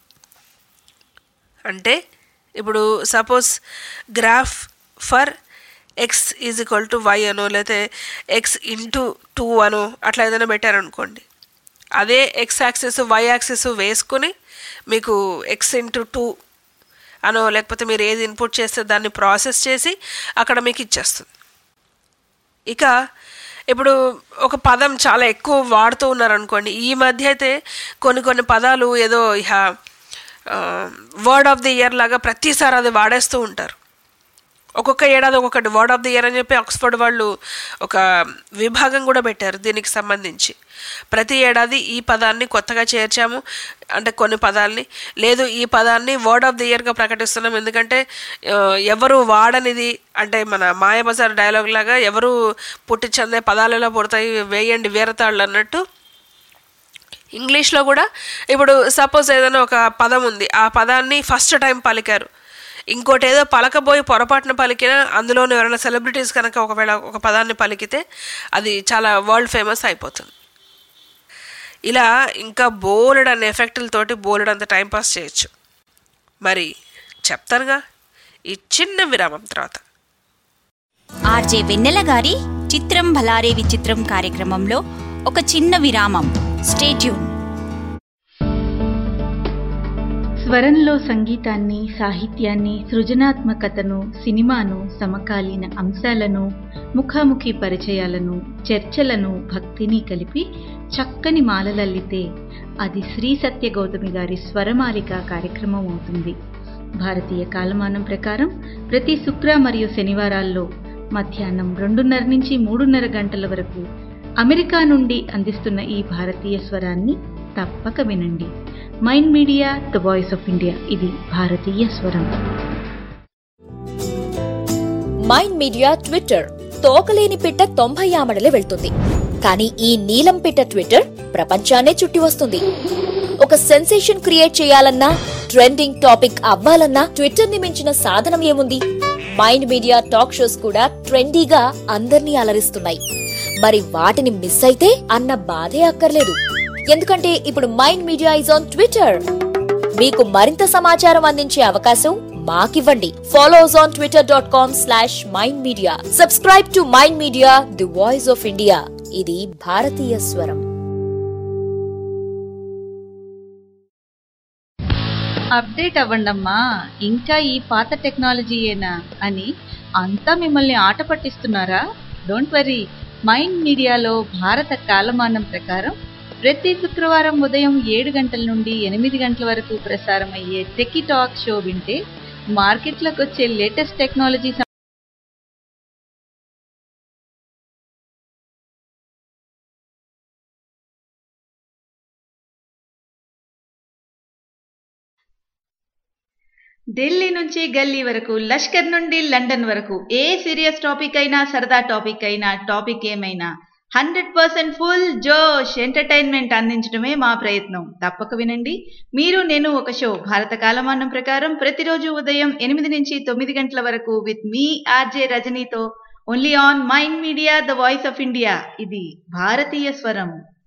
అంటే ఇప్పుడు suppose graph for X is equal to Y అనో లేకపోతే ఎక్స్ ఇంటూ టూ అనో అట్లా ఏదైనా పెట్టారనుకోండి అదే ఎక్స్ యాక్సిస్ వై యాక్సిస్ వేసుకుని మీకు ఎక్స్ ఇంటూ టూ అనో లేకపోతే మీరు ఏది ఇన్పుట్ చేస్తే దాన్ని ప్రాసెస్ చేసి అక్కడ మీకు ఇచ్చేస్తుంది ఇక ఇప్పుడు ఒక పదం చాలా ఎక్కువ వాడుతూ ఉన్నారనుకోండి ఈ మధ్య అయితే కొన్ని కొన్ని పదాలు ఏదో ఇహ వర్డ్ ఆఫ్ ది ఇయర్ లాగా ప్రతిసారి అది వాడేస్తూ ఉంటారు ఒక్కొక్క ఏడాది ఒక్కొక్కటి వర్డ్ ఆఫ్ ది ఇయర్ అని చెప్పి ఆక్స్ఫర్డ్ వాళ్ళు ఒక విభాగం కూడా పెట్టారు దీనికి సంబంధించి ప్రతి ఏడాది ఈ పదాన్ని కొత్తగా చేర్చాము అంటే కొన్ని పదాల్ని లేదు ఈ పదాన్ని వర్డ్ ఆఫ్ ది ఇయర్గా ప్రకటిస్తున్నాం ఎందుకంటే ఆ, ఎవరు వాడనిది అంటే మన మాయబజార్ డైలాగ్ లాగా ఎవరు పుట్టించందే పదాలు ఎలా పుడతాయి వేయండి వీరతాళ్ళు అన్నట్టు ఇంగ్లీష్లో కూడా ఇప్పుడు సపోజ్ ఏదైనా ఒక పదం ఉంది ఆ పదాన్ని ఫస్ట్ టైం పలికారు ఇంకోటి ఏదో పలకబోయి పొరపాటున పలికినా అందులోని ఎవరైనా సెలబ్రిటీస్ కనుక ఒకవేళ ఒక పదాన్ని పలికితే అది చాలా వరల్డ్ ఫేమస్ అయిపోతుంది ఇలా ఇంకా బోలెడ్ అనే ఎఫెక్టులతోటి బోలెడ్ అంత టైంపాస్ చేయొచ్చు మరి చెప్తానుగా ఈ చిన్న విరామం తర్వాత ఆర్జే వెన్నెల గారి చిత్రం భలారే విచిత్రం కార్యక్రమంలో ఒక చిన్న విరామం స్టేట్యూన్ స్వరంలో సంగీతాన్ని సాహిత్యాన్ని సృజనాత్మకతను సినిమాను సమకాలీన అంశాలను ముఖాముఖి పరిచయాలను చర్చలను భక్తిని కలిపి చక్కని మాలలల్లితే అది శ్రీ సత్య గౌతమి గారి స్వరమాలిక కార్యక్రమం అవుతుంది భారతీయ కాలమానం ప్రకారం ప్రతి శుక్ర మరియు శనివారాల్లో మధ్యాహ్నం రెండున్నర నుంచి మూడున్నర గంటల వరకు అమెరికా నుండి అందిస్తున్న ఈ భారతీయ స్వరాన్ని తప్పక వినండి Mind Media the voice of India ఇది భారతీయ స్వరం మైండ్ మీడియా ట్విట్టర్ తోకలేని పిట్ట తొంభై ఆమడలే వెళ్తుంది కానీ ఈ నీలం పిట్ట ట్విట్టర్ ప్రపంచాన్నే చుట్టి వస్తుంది ఒక సెన్సేషన్ క్రియేట్ చేయాలన్నా ట్రెండింగ్ టాపిక్ అవ్వాలన్నా ట్విట్టర్ ని మించిన సాధనం ఏముంది మైండ్ మీడియా టాక్ షోస్ కూడా ట్రెండీగా అందర్నీ అలరిస్తున్నాయి మరి వాటిని మిస్ అయితే అన్న బాధే అక్కర్లేదు ఎందుకంటే ఇప్పుడు Mind Media is on Twitter మీకు మరింత సమాచారం అందించే అవకాశం మాకివ్వండి follow us on Twitter dot com slash Mind Media subscribe to Mind Media the voice of India ఇది భారతీయ స్వరం అప్డేట్ అవ్వండమ్మా ఇంకా ఈ పాత టెక్నాలజీయేనా అని అంతా మిమ్మల్ని ఆట పట్టిస్తున్నారా డోంట్ వరీ మైండ్ మీడియాలో భారత కాలమానం ప్రకారం ప్రతి శుక్రవారం ఉదయం ఏడు గంటల నుండి ఎనిమిది గంటల వరకు ప్రసారం అయ్యే టెకీ టాక్ షో వింటే మార్కెట్లోకి వచ్చే లేటెస్ట్ టెక్నాలజీ ఢిల్లీ నుంచి గల్లీ వరకు లష్కర్ నుండి లండన్ వరకు ఏ సీరియస్ టాపిక్ అయినా సరదా టాపిక్ అయినా టాపిక్ ఏమైనా హండ్రెడ్ పర్సెంట్ ఫుల్ జోష్ ఎంటర్టైన్మెంట్ అందించడమే మా ప్రయత్నం తప్పక వినండి మీరు నేను ఒక షో భారత కాలమానం ప్రకారం ప్రతిరోజు ఉదయం ఎనిమిది నుంచి తొమ్మిది గంటల వరకు విత్ మీ ఆర్జే రజనీతో only on Mind Media the voice of India ఇది భారతీయ స్వరం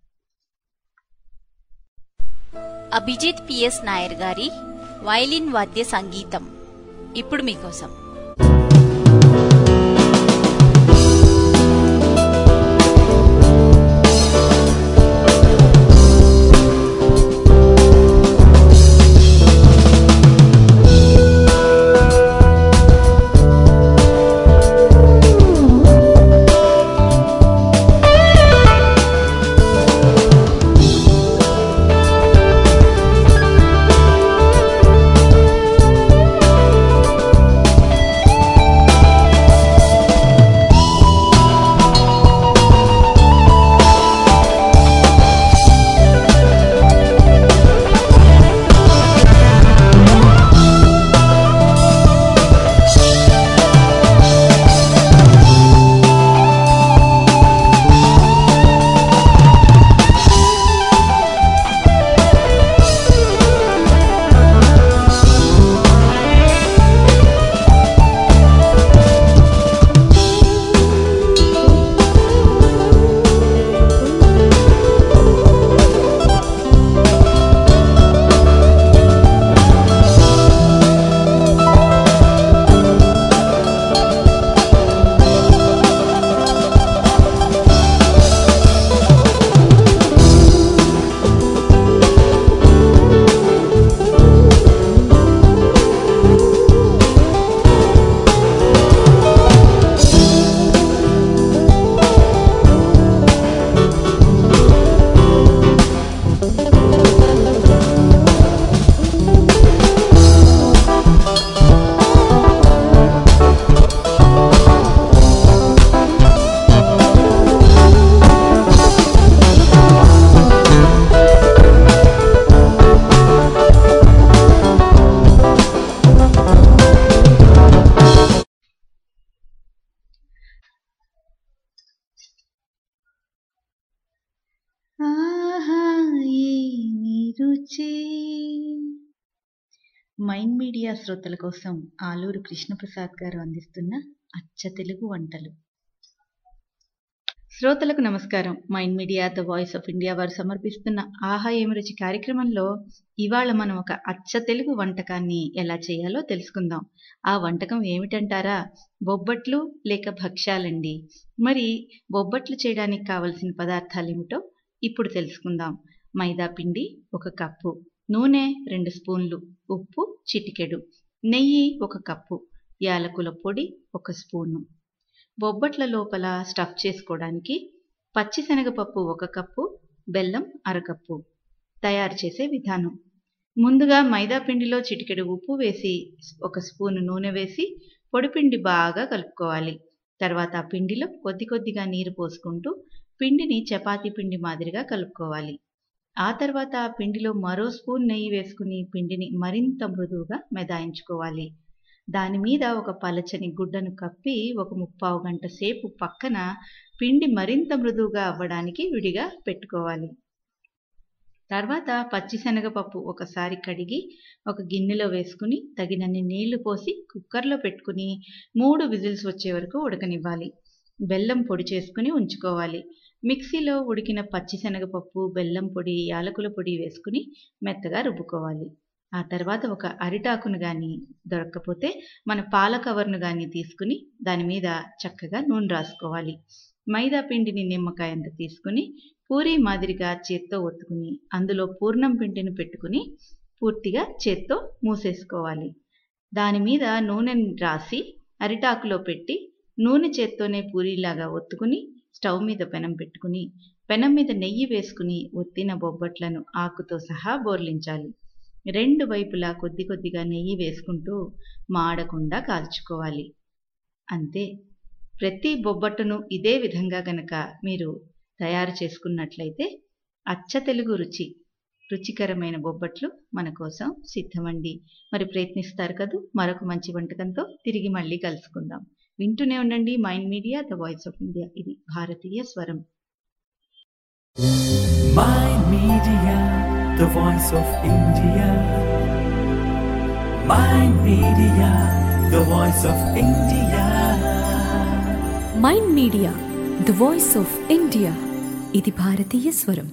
అభిజిత్ పిఎస్ నాయర్ గారి వైలిన్ వాద్య సంగీతం ఇప్పుడు మీకోసం ఆహా ఏమి రుచి మైండ్ మీడియా శ్రోతల కోసం ఆలూరు కృష్ణప్రసాద్ గారు అందిస్తున్న అచ్చ తెలుగు వంటలు శ్రోతలకు నమస్కారం Mind Media the voice of India వారు సమర్పిస్తున్న ఆహా ఏమి రుచి కార్యక్రమంలో ఇవాళ మనం ఒక అచ్చ తెలుగు వంటకాన్ని ఎలా చేయాలో తెలుసుకుందాం ఆ వంటకం ఏమిటంటారా బొబ్బట్లు లేక భక్ష్యాలండి మరి బొబ్బట్లు చేయడానికి కావలసిన పదార్థాలు ఏమిటో ఇప్పుడు తెలుసుకుందాం మైదా పిండి ఒక కప్పు నూనె రెండు స్పూన్లు ఉప్పు చిటికెడు నెయ్యి ఒక కప్పు యాలకుల పొడి ఒక స్పూను బొబ్బట్ల లోపల స్టఫ్ చేసుకోవడానికి పచ్చిశనగపప్పు ఒక కప్పు బెల్లం అరకప్పు తయారు చేసే విధానం ముందుగా మైదా పిండిలో చిటికెడు ఉప్పు వేసి ఒక స్పూను నూనె వేసి పొడిపిండి బాగా కలుపుకోవాలి తర్వాత ఆ పిండిలో కొద్ది కొద్దిగా నీరు పోసుకుంటూ పిండిని చపాతీ పిండి మాదిరిగా కలుపుకోవాలి ఆ తర్వాత ఆ పిండిలో మరో స్పూన్ నెయ్యి వేసుకుని పిండిని మరింత మృదువుగా మెదాయించుకోవాలి దాని మీద ఒక పలచని గుడ్డను కప్పి ఒక ముప్పావు గంట సేపు పక్కన పిండి మరింత మృదువుగా అవ్వడానికి విడిగా పెట్టుకోవాలి తర్వాత పచ్చిశనగపప్పు ఒకసారి కడిగి ఒక గిన్నెలో వేసుకుని తగినన్ని నీళ్లు పోసి కుక్కర్లో పెట్టుకుని మూడు విజిల్స్ వచ్చే వరకు ఉడకనివ్వాలి బెల్లం పొడి చేసుకుని ఉంచుకోవాలి మిక్సీలో ఉడికిన పచ్చిశనగపప్పు బెల్లం పొడి యాలకుల పొడి వేసుకుని మెత్తగా రుబ్బుకోవాలి ఆ తర్వాత ఒక అరిటాకును కానీ దొరక్కపోతే మన పాల కవర్ను కానీ తీసుకుని దాని మీద చక్కగా నూనె రాసుకోవాలి మైదా పిండిని నిమ్మకాయంత తీసుకుని పూరీ మాదిరిగా చేత్తో ఒత్తుకుని అందులో పూర్ణం పిండిని పెట్టుకుని పూర్తిగా చేత్తో మూసేసుకోవాలి దాని మీద నూనెని రాసి అరిటాకులో పెట్టి నూనె చేత్తోనే పూరీలాగా ఒత్తుకుని స్టవ్ మీద పెనం పెట్టుకుని పెనం మీద నెయ్యి వేసుకుని ఒత్తిన బొబ్బట్లను ఆకుతో సహా బోర్లించాలి రెండు వైపులా కొద్ది కొద్దిగా నెయ్యి వేసుకుంటూ మాడకుండా కాల్చుకోవాలి అంతే ప్రతి బొబ్బట్టును ఇదే విధంగా గనక మీరు తయారు చేసుకున్నట్లయితే అచ్చ తెలుగు రుచి రుచికరమైన బొబ్బట్లు మన కోసం సిద్ధమండి మరి ప్రయత్నిస్తారు కదూ మరొక మంచి వంటకంతో తిరిగి మళ్ళీ కలుసుకుందాం వింటూనే ఉండండి Mind Media the voice of India ఇది భారతీయ స్వరం Mind Media, the voice of India. Mind Media, the voice of India. Mind Media the voice of India ఇది భారతీయ స్వరం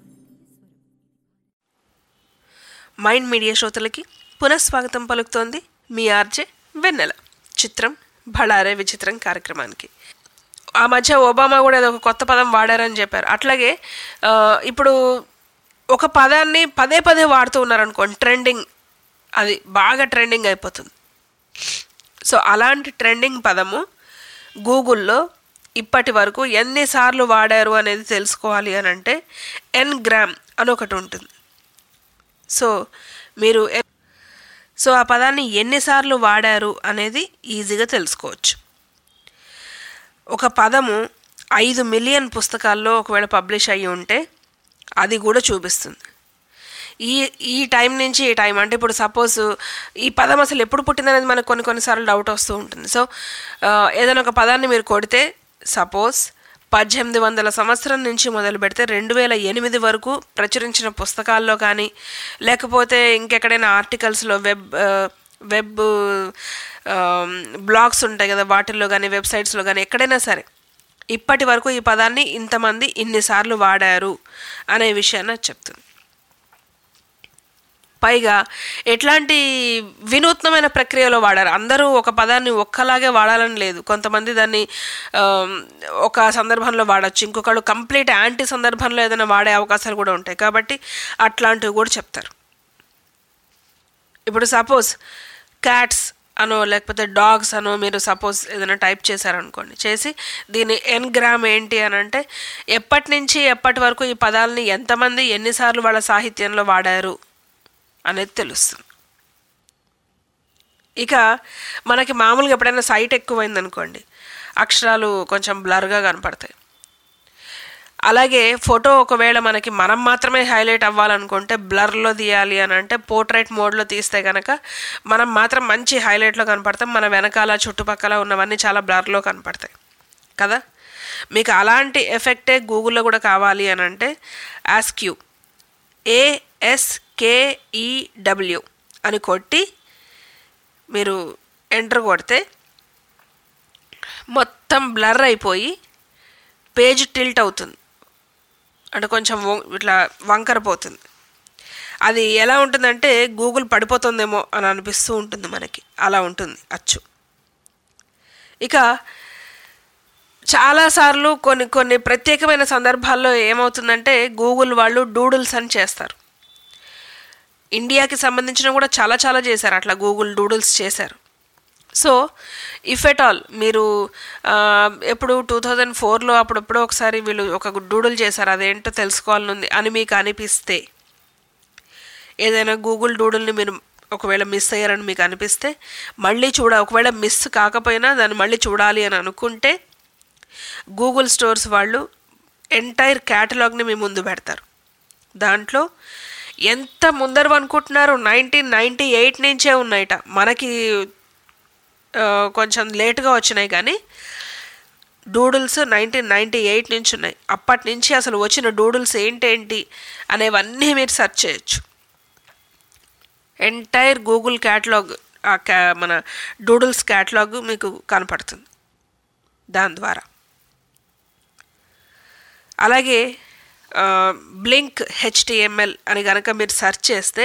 మైండ్ మీడియా శ్రోతలకి పునఃస్వాగతం పలుకుతోంది మీ ఆర్జే వెన్నెల చిత్రం బళారే విచిత్రం కార్యక్రమానికి ఆ మధ్య ఒబామా కూడా ఏదో ఒక కొత్త పదం వాడారని చెప్పారు అట్లాగే ఆ, ఇప్పుడు ఒక పదాన్ని పదే పదే వాడుతూ ఉన్నారనుకోండి ట్రెండింగ్ అది బాగా ట్రెండింగ్ అయిపోతుంది సో అలాంటి ట్రెండింగ్ పదము గూగుల్లో ఇప్పటి వరకు ఎన్నిసార్లు వాడారు అనేది తెలుసుకోవాలి అని అంటే ఎన్ గ్రామ్ అని ఒకటి ఉంటుంది సో మీరు ఎ- సో ఆ పదాన్ని ఎన్నిసార్లు వాడారు అనేది ఈజీగా తెలుసుకోవచ్చు ఒక పదము ఐదు మిలియన్ పుస్తకాల్లో ఒకవేళ పబ్లిష్ అయ్యి ఉంటే అది కూడా చూపిస్తుంది ఈ ఈ టైం నుంచి ఈ టైం అంటే ఇప్పుడు సపోజ్ ఈ పదం అసలు ఎప్పుడు పుట్టిందనేది మనకు కొన్ని కొన్నిసార్లు డౌట్ వస్తూ ఉంటుంది సో ఆ, ఏదైనా ఒక పదాన్ని మీరు కొడితే సపోజ్ పద్దెనిమిది వందల సంవత్సరం నుంచి మొదలు పెడితే రెండు వేల ఎనిమిది వరకు ప్రచురించిన పుస్తకాల్లో కానీ లేకపోతే ఇంకెక్కడైనా ఆర్టికల్స్లో వెబ్ ఆ, వెబ్ ఆ, బ్లాగ్స్ ఉంటాయి కదా వాటిల్లో కానీ వెబ్సైట్స్లో కానీ ఎక్కడైనా సరే ఇప్పటి వరకు ఈ పదాన్ని ఇంతమంది ఇన్నిసార్లు వాడారు అనే విషయాన్ని అది చెప్తుంది పైగా ఎట్లాంటి వినూత్నమైన ప్రక్రియలో వాడారు అందరూ ఒక పదాన్ని ఒక్కలాగే వాడాలని లేదు కొంతమంది దాన్ని ఆమ్, ఒక సందర్భంలో వాడచ్చు ఇంకొకళ్ళు కంప్లీట్ యాంటీ సందర్భంలో ఏదైనా వాడే అవకాశాలు కూడా ఉంటాయి కాబట్టి అట్లాంటివి కూడా చెప్తారు ఇప్పుడు సపోజ్ క్యాట్స్ అనో లేకపోతే డాగ్స్ అనో మీరు సపోజ్ ఏదైనా టైప్ చేశారనుకోండి చేసి దీని ఎన్గ్రామ్ ఏంటి అని అంటే ఎప్పటి నుంచి ఎప్పటి వరకు ఈ పదాలని ఎంతమంది ఎన్నిసార్లు వాళ్ళ సాహిత్యంలో వాడారు అనేది తెలుస్తుంది ఇక మనకి మామూలుగా ఎప్పుడైనా సైట్ ఎక్కువైంది అనుకోండి అక్షరాలు కొంచెం బ్లర్గా కనపడతాయి అలాగే ఫోటో ఒకవేళ మనకి మనం మాత్రమే హైలైట్ అవ్వాలనుకుంటే బ్లర్లో తీయాలి అని అంటే పోర్ట్రైట్ మోడ్లో తీస్తే కనుక మనం మాత్రం మంచి హైలైట్లో కనపడతాం మన వెనకాల చుట్టుపక్కల ఉన్నవన్నీ చాలా బ్లర్లో కనపడతాయి కదా మీకు అలాంటి ఎఫెక్టే గూగుల్లో కూడా కావాలి అని అంటే యాస్క్యూ ఏఎస్కేఈడబ్ల్యూ అని కొట్టి మీరు ఎంటర్ కొడితే మొత్తం బ్లర్ అయిపోయి పేజ్ టిల్ట్ అవుతుంది అంటే కొంచెం వం- ఇట్లా వంకర పోతుంది అది ఎలా ఉంటుందంటే గూగుల్ పడిపోతుందేమో అని అనిపిస్తూ ఉంటుంది మనకి అలా ఉంటుంది అచ్చు ఇక చాలాసార్లు కొన్ని కొన్ని ప్రత్యేకమైన సందర్భాల్లో ఏమవుతుందంటే గూగుల్ వాళ్ళు డూడుల్స్ అని చేస్తారు ఇండియాకి సంబంధించిన కూడా చాలా చాలా చేశారు అట్లా గూగుల్ డూడుల్స్ చేశారు సో ఇఫ్ ఎట్ ఆల్ మీరు ఆ, ఎప్పుడు టూ థౌజండ్ ఫోర్లో అప్పుడెప్పుడో ఒకసారి వీళ్ళు ఒక డూడుల్ చేశారు అదేంటో తెలుసుకోవాలనుంది అని మీకు అనిపిస్తే ఏదైనా గూగుల్ డూడుల్ని మీరు ఒకవేళ మిస్ అయ్యారని మీకు అనిపిస్తే మళ్ళీ చూడ ఒకవేళ మిస్ కాకపోయినా దాన్ని మళ్ళీ చూడాలి అని అనుకుంటే గూగుల్ స్టోర్స్ వాళ్ళు ఎంటైర్ క్యాటలాగ్ని మీ ముందు పెడతారు దాంట్లో ఎంత ముందర అనుకుంటున్నారు నైన్టీన్ నైంటీ ఎయిట్ నుంచే ఉన్నాయట మనకి ఆ, కొంచెం లేట్గా వచ్చినాయి కానీ డూడుల్స్ నైన్టీన్ నైంటీ ఎయిట్ నుంచి ఉన్నాయి అప్పటి నుంచి అసలు వచ్చిన డూడుల్స్ ఏంటేంటి అనేవన్నీ మీరు సెర్చ్ చేయొచ్చు ఎంటైర్ గూగుల్ క్యాటలాగ్ ఆ క్యా మన డూడుల్స్ క్యాటలాగ్ మీకు కనపడుతుంది దాని ద్వారా అలాగే బ్లింక్ హెచ్టిఎంఎల్ అని కనుక మీరు సెర్చ్ చేస్తే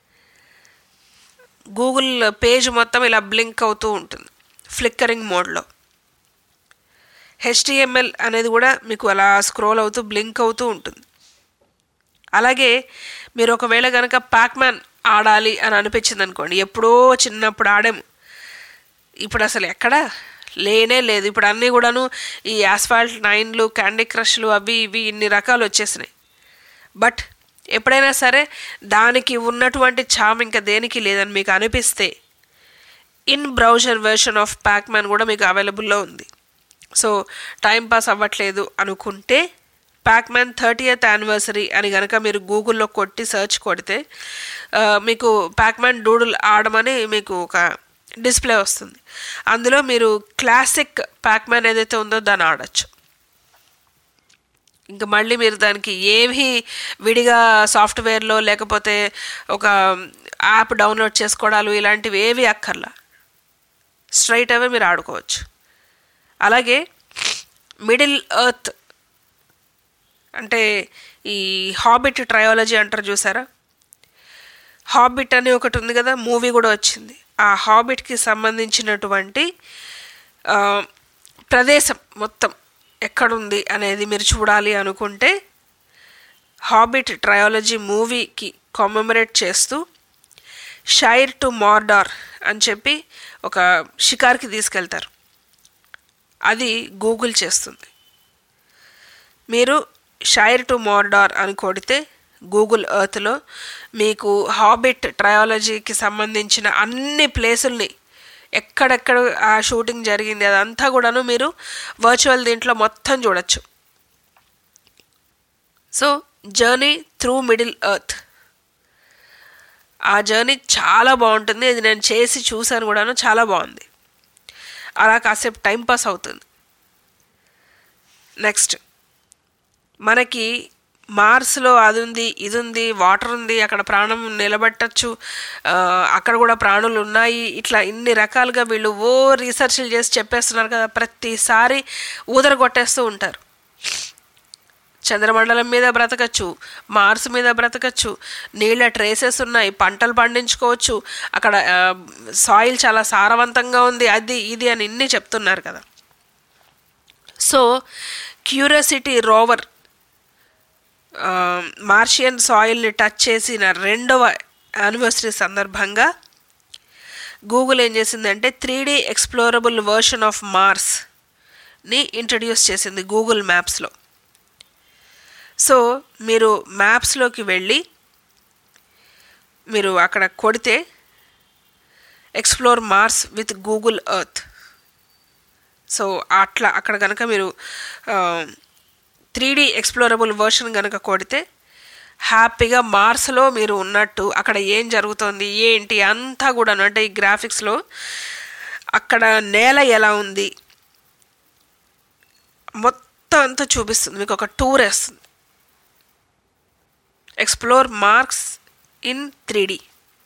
గూగుల్ పేజ్ మొత్తం ఇలా బ్లింక్ అవుతూ ఉంటుంది ఫ్లిక్కరింగ్ మోడ్లో హెచ్టిఎంఎల్ అనేది కూడా మీకు అలా స్క్రోల్ అవుతూ బ్లింక్ అవుతూ ఉంటుంది అలాగే మీరు ఒకవేళ కనుక ప్యాక్మ్యాన్ ఆడాలి అని అనిపించింది అనుకోండి ఎప్పుడో చిన్నప్పుడు ఆడాము ఇప్పుడు అసలు ఎక్కడా లేనే లేదు ఇప్పుడు అన్నీ కూడాను ఈ యాస్ఫాల్ట్ నైన్లు క్యాండీ క్రష్లు అవి ఇవి ఇన్ని రకాలు వచ్చేసినాయి బట్ ఎప్పుడైనా సరే దానికి ఉన్నటువంటి చామ్ ఇంకా దేనికి లేదని మీకు అనిపిస్తే in browser version of Pacman కూడా మీకు అవైలబుల్లో ఉంది సో టైం పాస్ అవ్వట్లేదు అనుకుంటే ప్యాక్మ్యాన్ థర్టీయత్ యానివర్సరీ అని కనుక మీరు గూగుల్లో కొట్టి సెర్చ్ కొడితే ఆ, మీకు ప్యాక్మ్యాన్ డూడుల్ ఆడమని మీకు ఒక డిస్ప్లే వస్తుంది అందులో మీరు క్లాసిక్ ప్యాక్మ్యాన్ ఏదైతే ఉందో దాన్ని ఆడచ్చు ఇంకా మళ్ళీ మీరు దానికి ఏమీ విడిగా సాఫ్ట్వేర్లో లేకపోతే ఒక యాప్ డౌన్లోడ్ చేసుకోవడాలు ఇలాంటివి ఏవి అక్కర్లా స్ట్రైట్ అవే మీరు ఆడుకోవచ్చు అలాగే మిడిల్ ఎర్త్ అంటే ఈ హాబిట్ ట్రయాలజీ అంటారు చూసారా హాబిట్ అని ఒకటి ఉంది కదా మూవీ కూడా వచ్చింది ఆ హాబిట్కి సంబంధించినటువంటి ఆ, ప్రదేశం మొత్తం ఎక్కడుంది అనేది మీరు చూడాలి అనుకుంటే హాబిట్ ట్రయాలజీ మూవీకి కామెమరేట్ చేస్తూ షైర్ టు మార్డార్ అని చెప్పి ఒక షికార్కి తీసుకెళ్తారు అది గూగుల్ చేస్తుంది మీరు షైర్ టు మార్డార్ అని కొడితే గూగుల్ ఎర్త్లో మీకు హాబిట్ ట్రయాలజీకి సంబంధించిన అన్ని ప్లేసుల్ని ఎక్కడెక్కడ ఆ షూటింగ్ జరిగింది అదంతా కూడాను మీరు వర్చువల్ దీంట్లో మొత్తం చూడొచ్చు so journey through Middle Earth ఆ జర్నీ చాలా బాగుంటుంది ఇది నేను చేసి చూశాను కూడాను చాలా బాగుంది అలా కాసేపు టైం పాస్ అవుతుంది నెక్స్ట్ మనకి మార్స్లో అది ఉంది ఇది ఉంది వాటర్ ఉంది అక్కడ ప్రాణం నిలబెట్టచ్చు ఆ, అక్కడ కూడా ప్రాణులు ఉన్నాయి ఇట్లా ఇన్ని రకాలుగా వీళ్ళు ఓ రీసెర్చ్లు చేసి చెప్పేస్తున్నారు కదా ప్రతిసారి ఊదర కొట్టేస్తూ ఉంటారు చంద్రమండలం మీద బ్రతకచ్చు మార్స్ మీద బ్రతకచ్చు నీళ్ళ ట్రేసెస్ ఉన్నాయి పంటలు పండించుకోవచ్చు అక్కడ సాయిల్ చాలా సారవంతంగా ఉంది అది ఇది అని ఇన్ని చెప్తున్నారు కదా సో క్యూరియాసిటీ రోవర్ మార్షియన్ సాయిల్ని టచ్ చేసిన రెండవ యానివర్సరీ సందర్భంగా గూగుల్ ఏం చేసిందంటే three D explorable version of మార్స్ని ఇంట్రడ్యూస్ చేసింది గూగుల్ మ్యాప్స్లో సో మీరు మ్యాప్స్లోకి వెళ్ళి మీరు అక్కడ కొడితే explore Mars with Google Earth so అట్లా అక్కడ కనుక మీరు త్రీ డీ ఎక్స్ప్లోరబుల్ వర్షన్ కనుక కొడితే హ్యాపీగా మార్స్లో మీరు ఉన్నట్టు అక్కడ ఏం జరుగుతోంది ఏంటి అంతా కూడా అంటే ఈ గ్రాఫిక్స్లో అక్కడ నేల ఎలా ఉంది మొత్తం అంతా చూపిస్తుంది మీకు ఒక టూర్ వేస్తుంది explore Mars in three D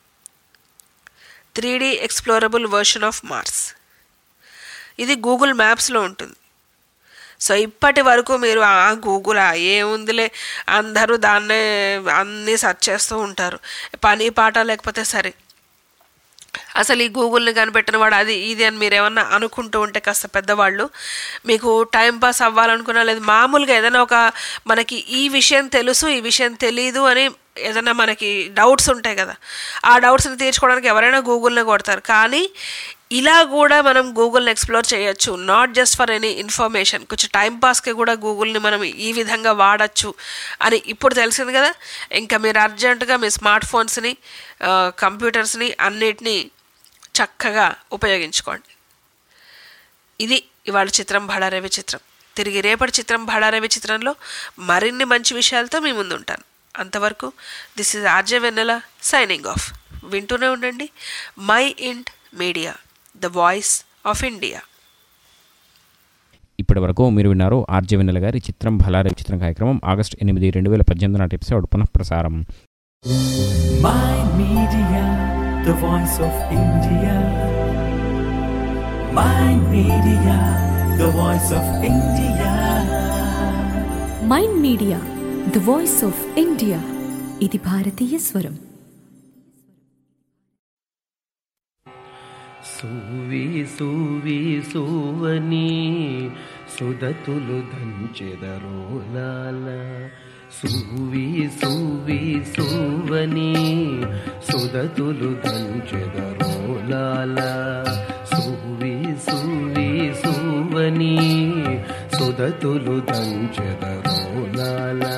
three D explorable version of Mars ఇది గూగుల్ మ్యాప్స్లో ఉంటుంది సో ఇప్పటి వరకు మీరు ఆ గూగుల్ ఆ ఏముందిలే అందరూ దాన్నే అన్నీ సెర్చ్ చేస్తూ ఉంటారు పని పాట లేకపోతే సరే అసలు ఈ గూగుల్ని కనిపెట్టిన వాడు అది ఇది అని మీరు ఏమన్నా అనుకుంటూ ఉంటే కాస్త పెద్దవాళ్ళు మీకు టైం పాస్ అవ్వాలనుకున్నా లేదు మామూలుగా ఏదైనా ఒక మనకి ఈ విషయం తెలుసు ఈ విషయం తెలీదు అని ఏదైనా మనకి డౌట్స్ ఉంటాయి కదా ఆ డౌట్స్ని తీర్చుకోవడానికి ఎవరైనా గూగుల్ని కొడతారు కానీ ఇలా కూడా మనం గూగుల్ని ఎక్స్ప్లోర్ చేయొచ్చు not just for any information కొంచెం టైం పాస్కి కూడా గూగుల్ని మనం ఈ విధంగా వాడచ్చు అని ఇప్పుడు తెలిసింది కదా ఇంకా మీరు అర్జెంటుగా మీ స్మార్ట్ ఫోన్స్ని కంప్యూటర్స్ని అన్నిటినీ చక్కగా ఉపయోగించుకోండి ఇది ఇవాళ చిత్రం భడారవి చిత్రం తిరిగి రేపటి చిత్రం భడారవి చిత్రంలో మరిన్ని మంచి విషయాలతో మీ ముందు ఉంటాను అంతవరకు this is RJ Vennela signing off వింటూనే ఉండండి Mind Media the voice of India ఇప్పటి వరకు మీరు విన్నారు ఆర్జే వెన్నెల గారి చిత్రం భలారే చిత్రం కార్యక్రమం ఆగస్టు ఎనిమిది రెండు వేల పద్దెనిమిది నాటి ఎపిసోడ్ పునఃప్రసారం My Media, the voice of India. My Media, the voice of India. Mind Media the voice of India ఇది భారతీయ స్వరం సూవి సూవి సూవని సుదతులు దంచెదరోలాల సూవి సూవి సూవని సుదతులు దంచెదరోలాల సూవి సూవి సూవని సుదతులు దంచెదరోలాల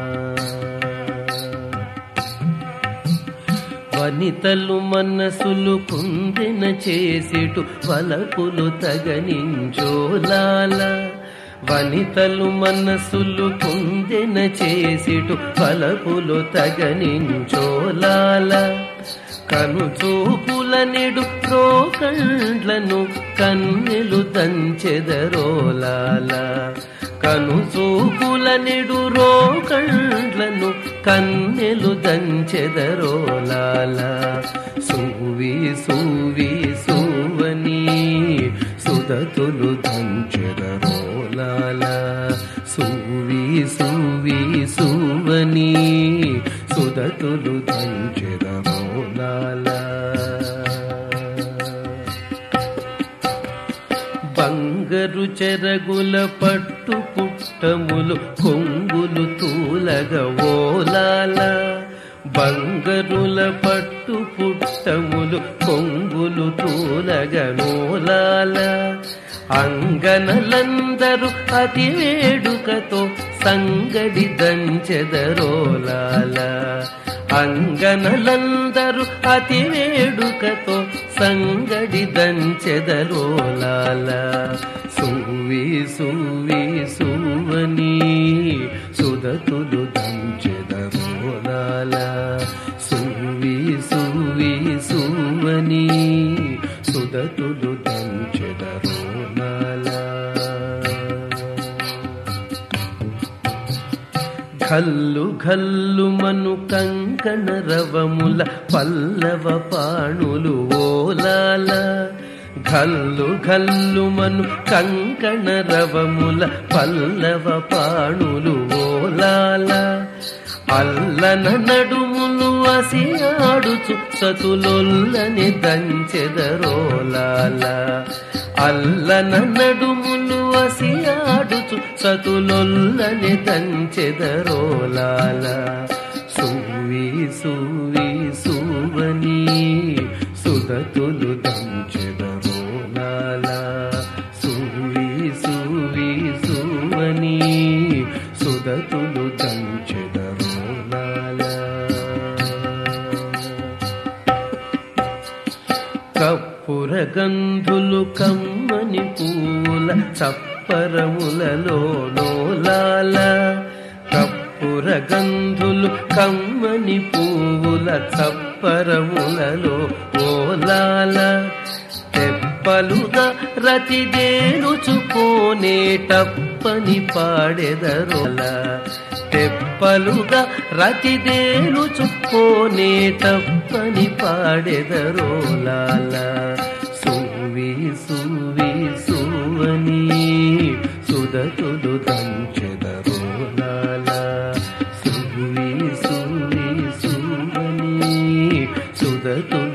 వనితలు మనసులు కుందెన చేసిటు వలపులు తగనించోలాల వనితలు మనసులు కుందెన చేసిటు పలపులు తగనించోలాల కను చూపుల నిడు ప్రోకండ్లను కన్నెలు దంచెదరోలాల కను చూపుల నిడు రోకండ్లను కన్నెలు దంచెదరోలాల సూవి సూవి సూవని సుదతులు దంచెదరోలాల సూవి సూవి సూవని సుదతులు దంచెదరోలాల బంగరు చెరగుల పట్టు పుట్టములు కొంగులు తూలగ ఓలాల బంగరుల పట్టు పుట్టములు కొంగులు తూలగ నోలాల అంగనలందరూ అతి వేడుకతో సంగడి దంచెదరోలాల అంగనలందరూ అతి వేడుకతో సంగడి దంచెదరోలాల సువి సువి సువని సుదతులు దంచెదరోలాల సువి సువి సువని సుదతులు దంచెదరోలాల ఘల్లు ఘల్లు మను కంకణ రవముల పల్లవ పాణులు ఓలాల ఘల్లు ఘల్లు మను కంకణ రవముల పల్లవ పాణులు ఓలాల అల్లన నడుములు అసి ఆడుచు సతులొల్లని దంచెదరోలాల అల్లన నడుములు అసి ఆడుచు సతులొల్లని దంచెదరోలాల సువి సువి సువని సుదతులు దంచెదరోలాల సువి సువి సువని సుదతులు దంచెదరోలాల కప్పుర గంధులు కమ్మని పూల చప్పరములలో నోలాల కప్పుర గంధులు కమ్మని పూల చప్పరములలో ఓలాల తెప్పలుగా రతిదేలుచుకోనేటప్పని పాడెదరోల తెప్పలుగా రతిదేలుచుకోనేటప్పని పాడెదరోలాల సువి సువి సువని సుదతులు దంచెదరోలాల సువి సువి సువని సుదతులు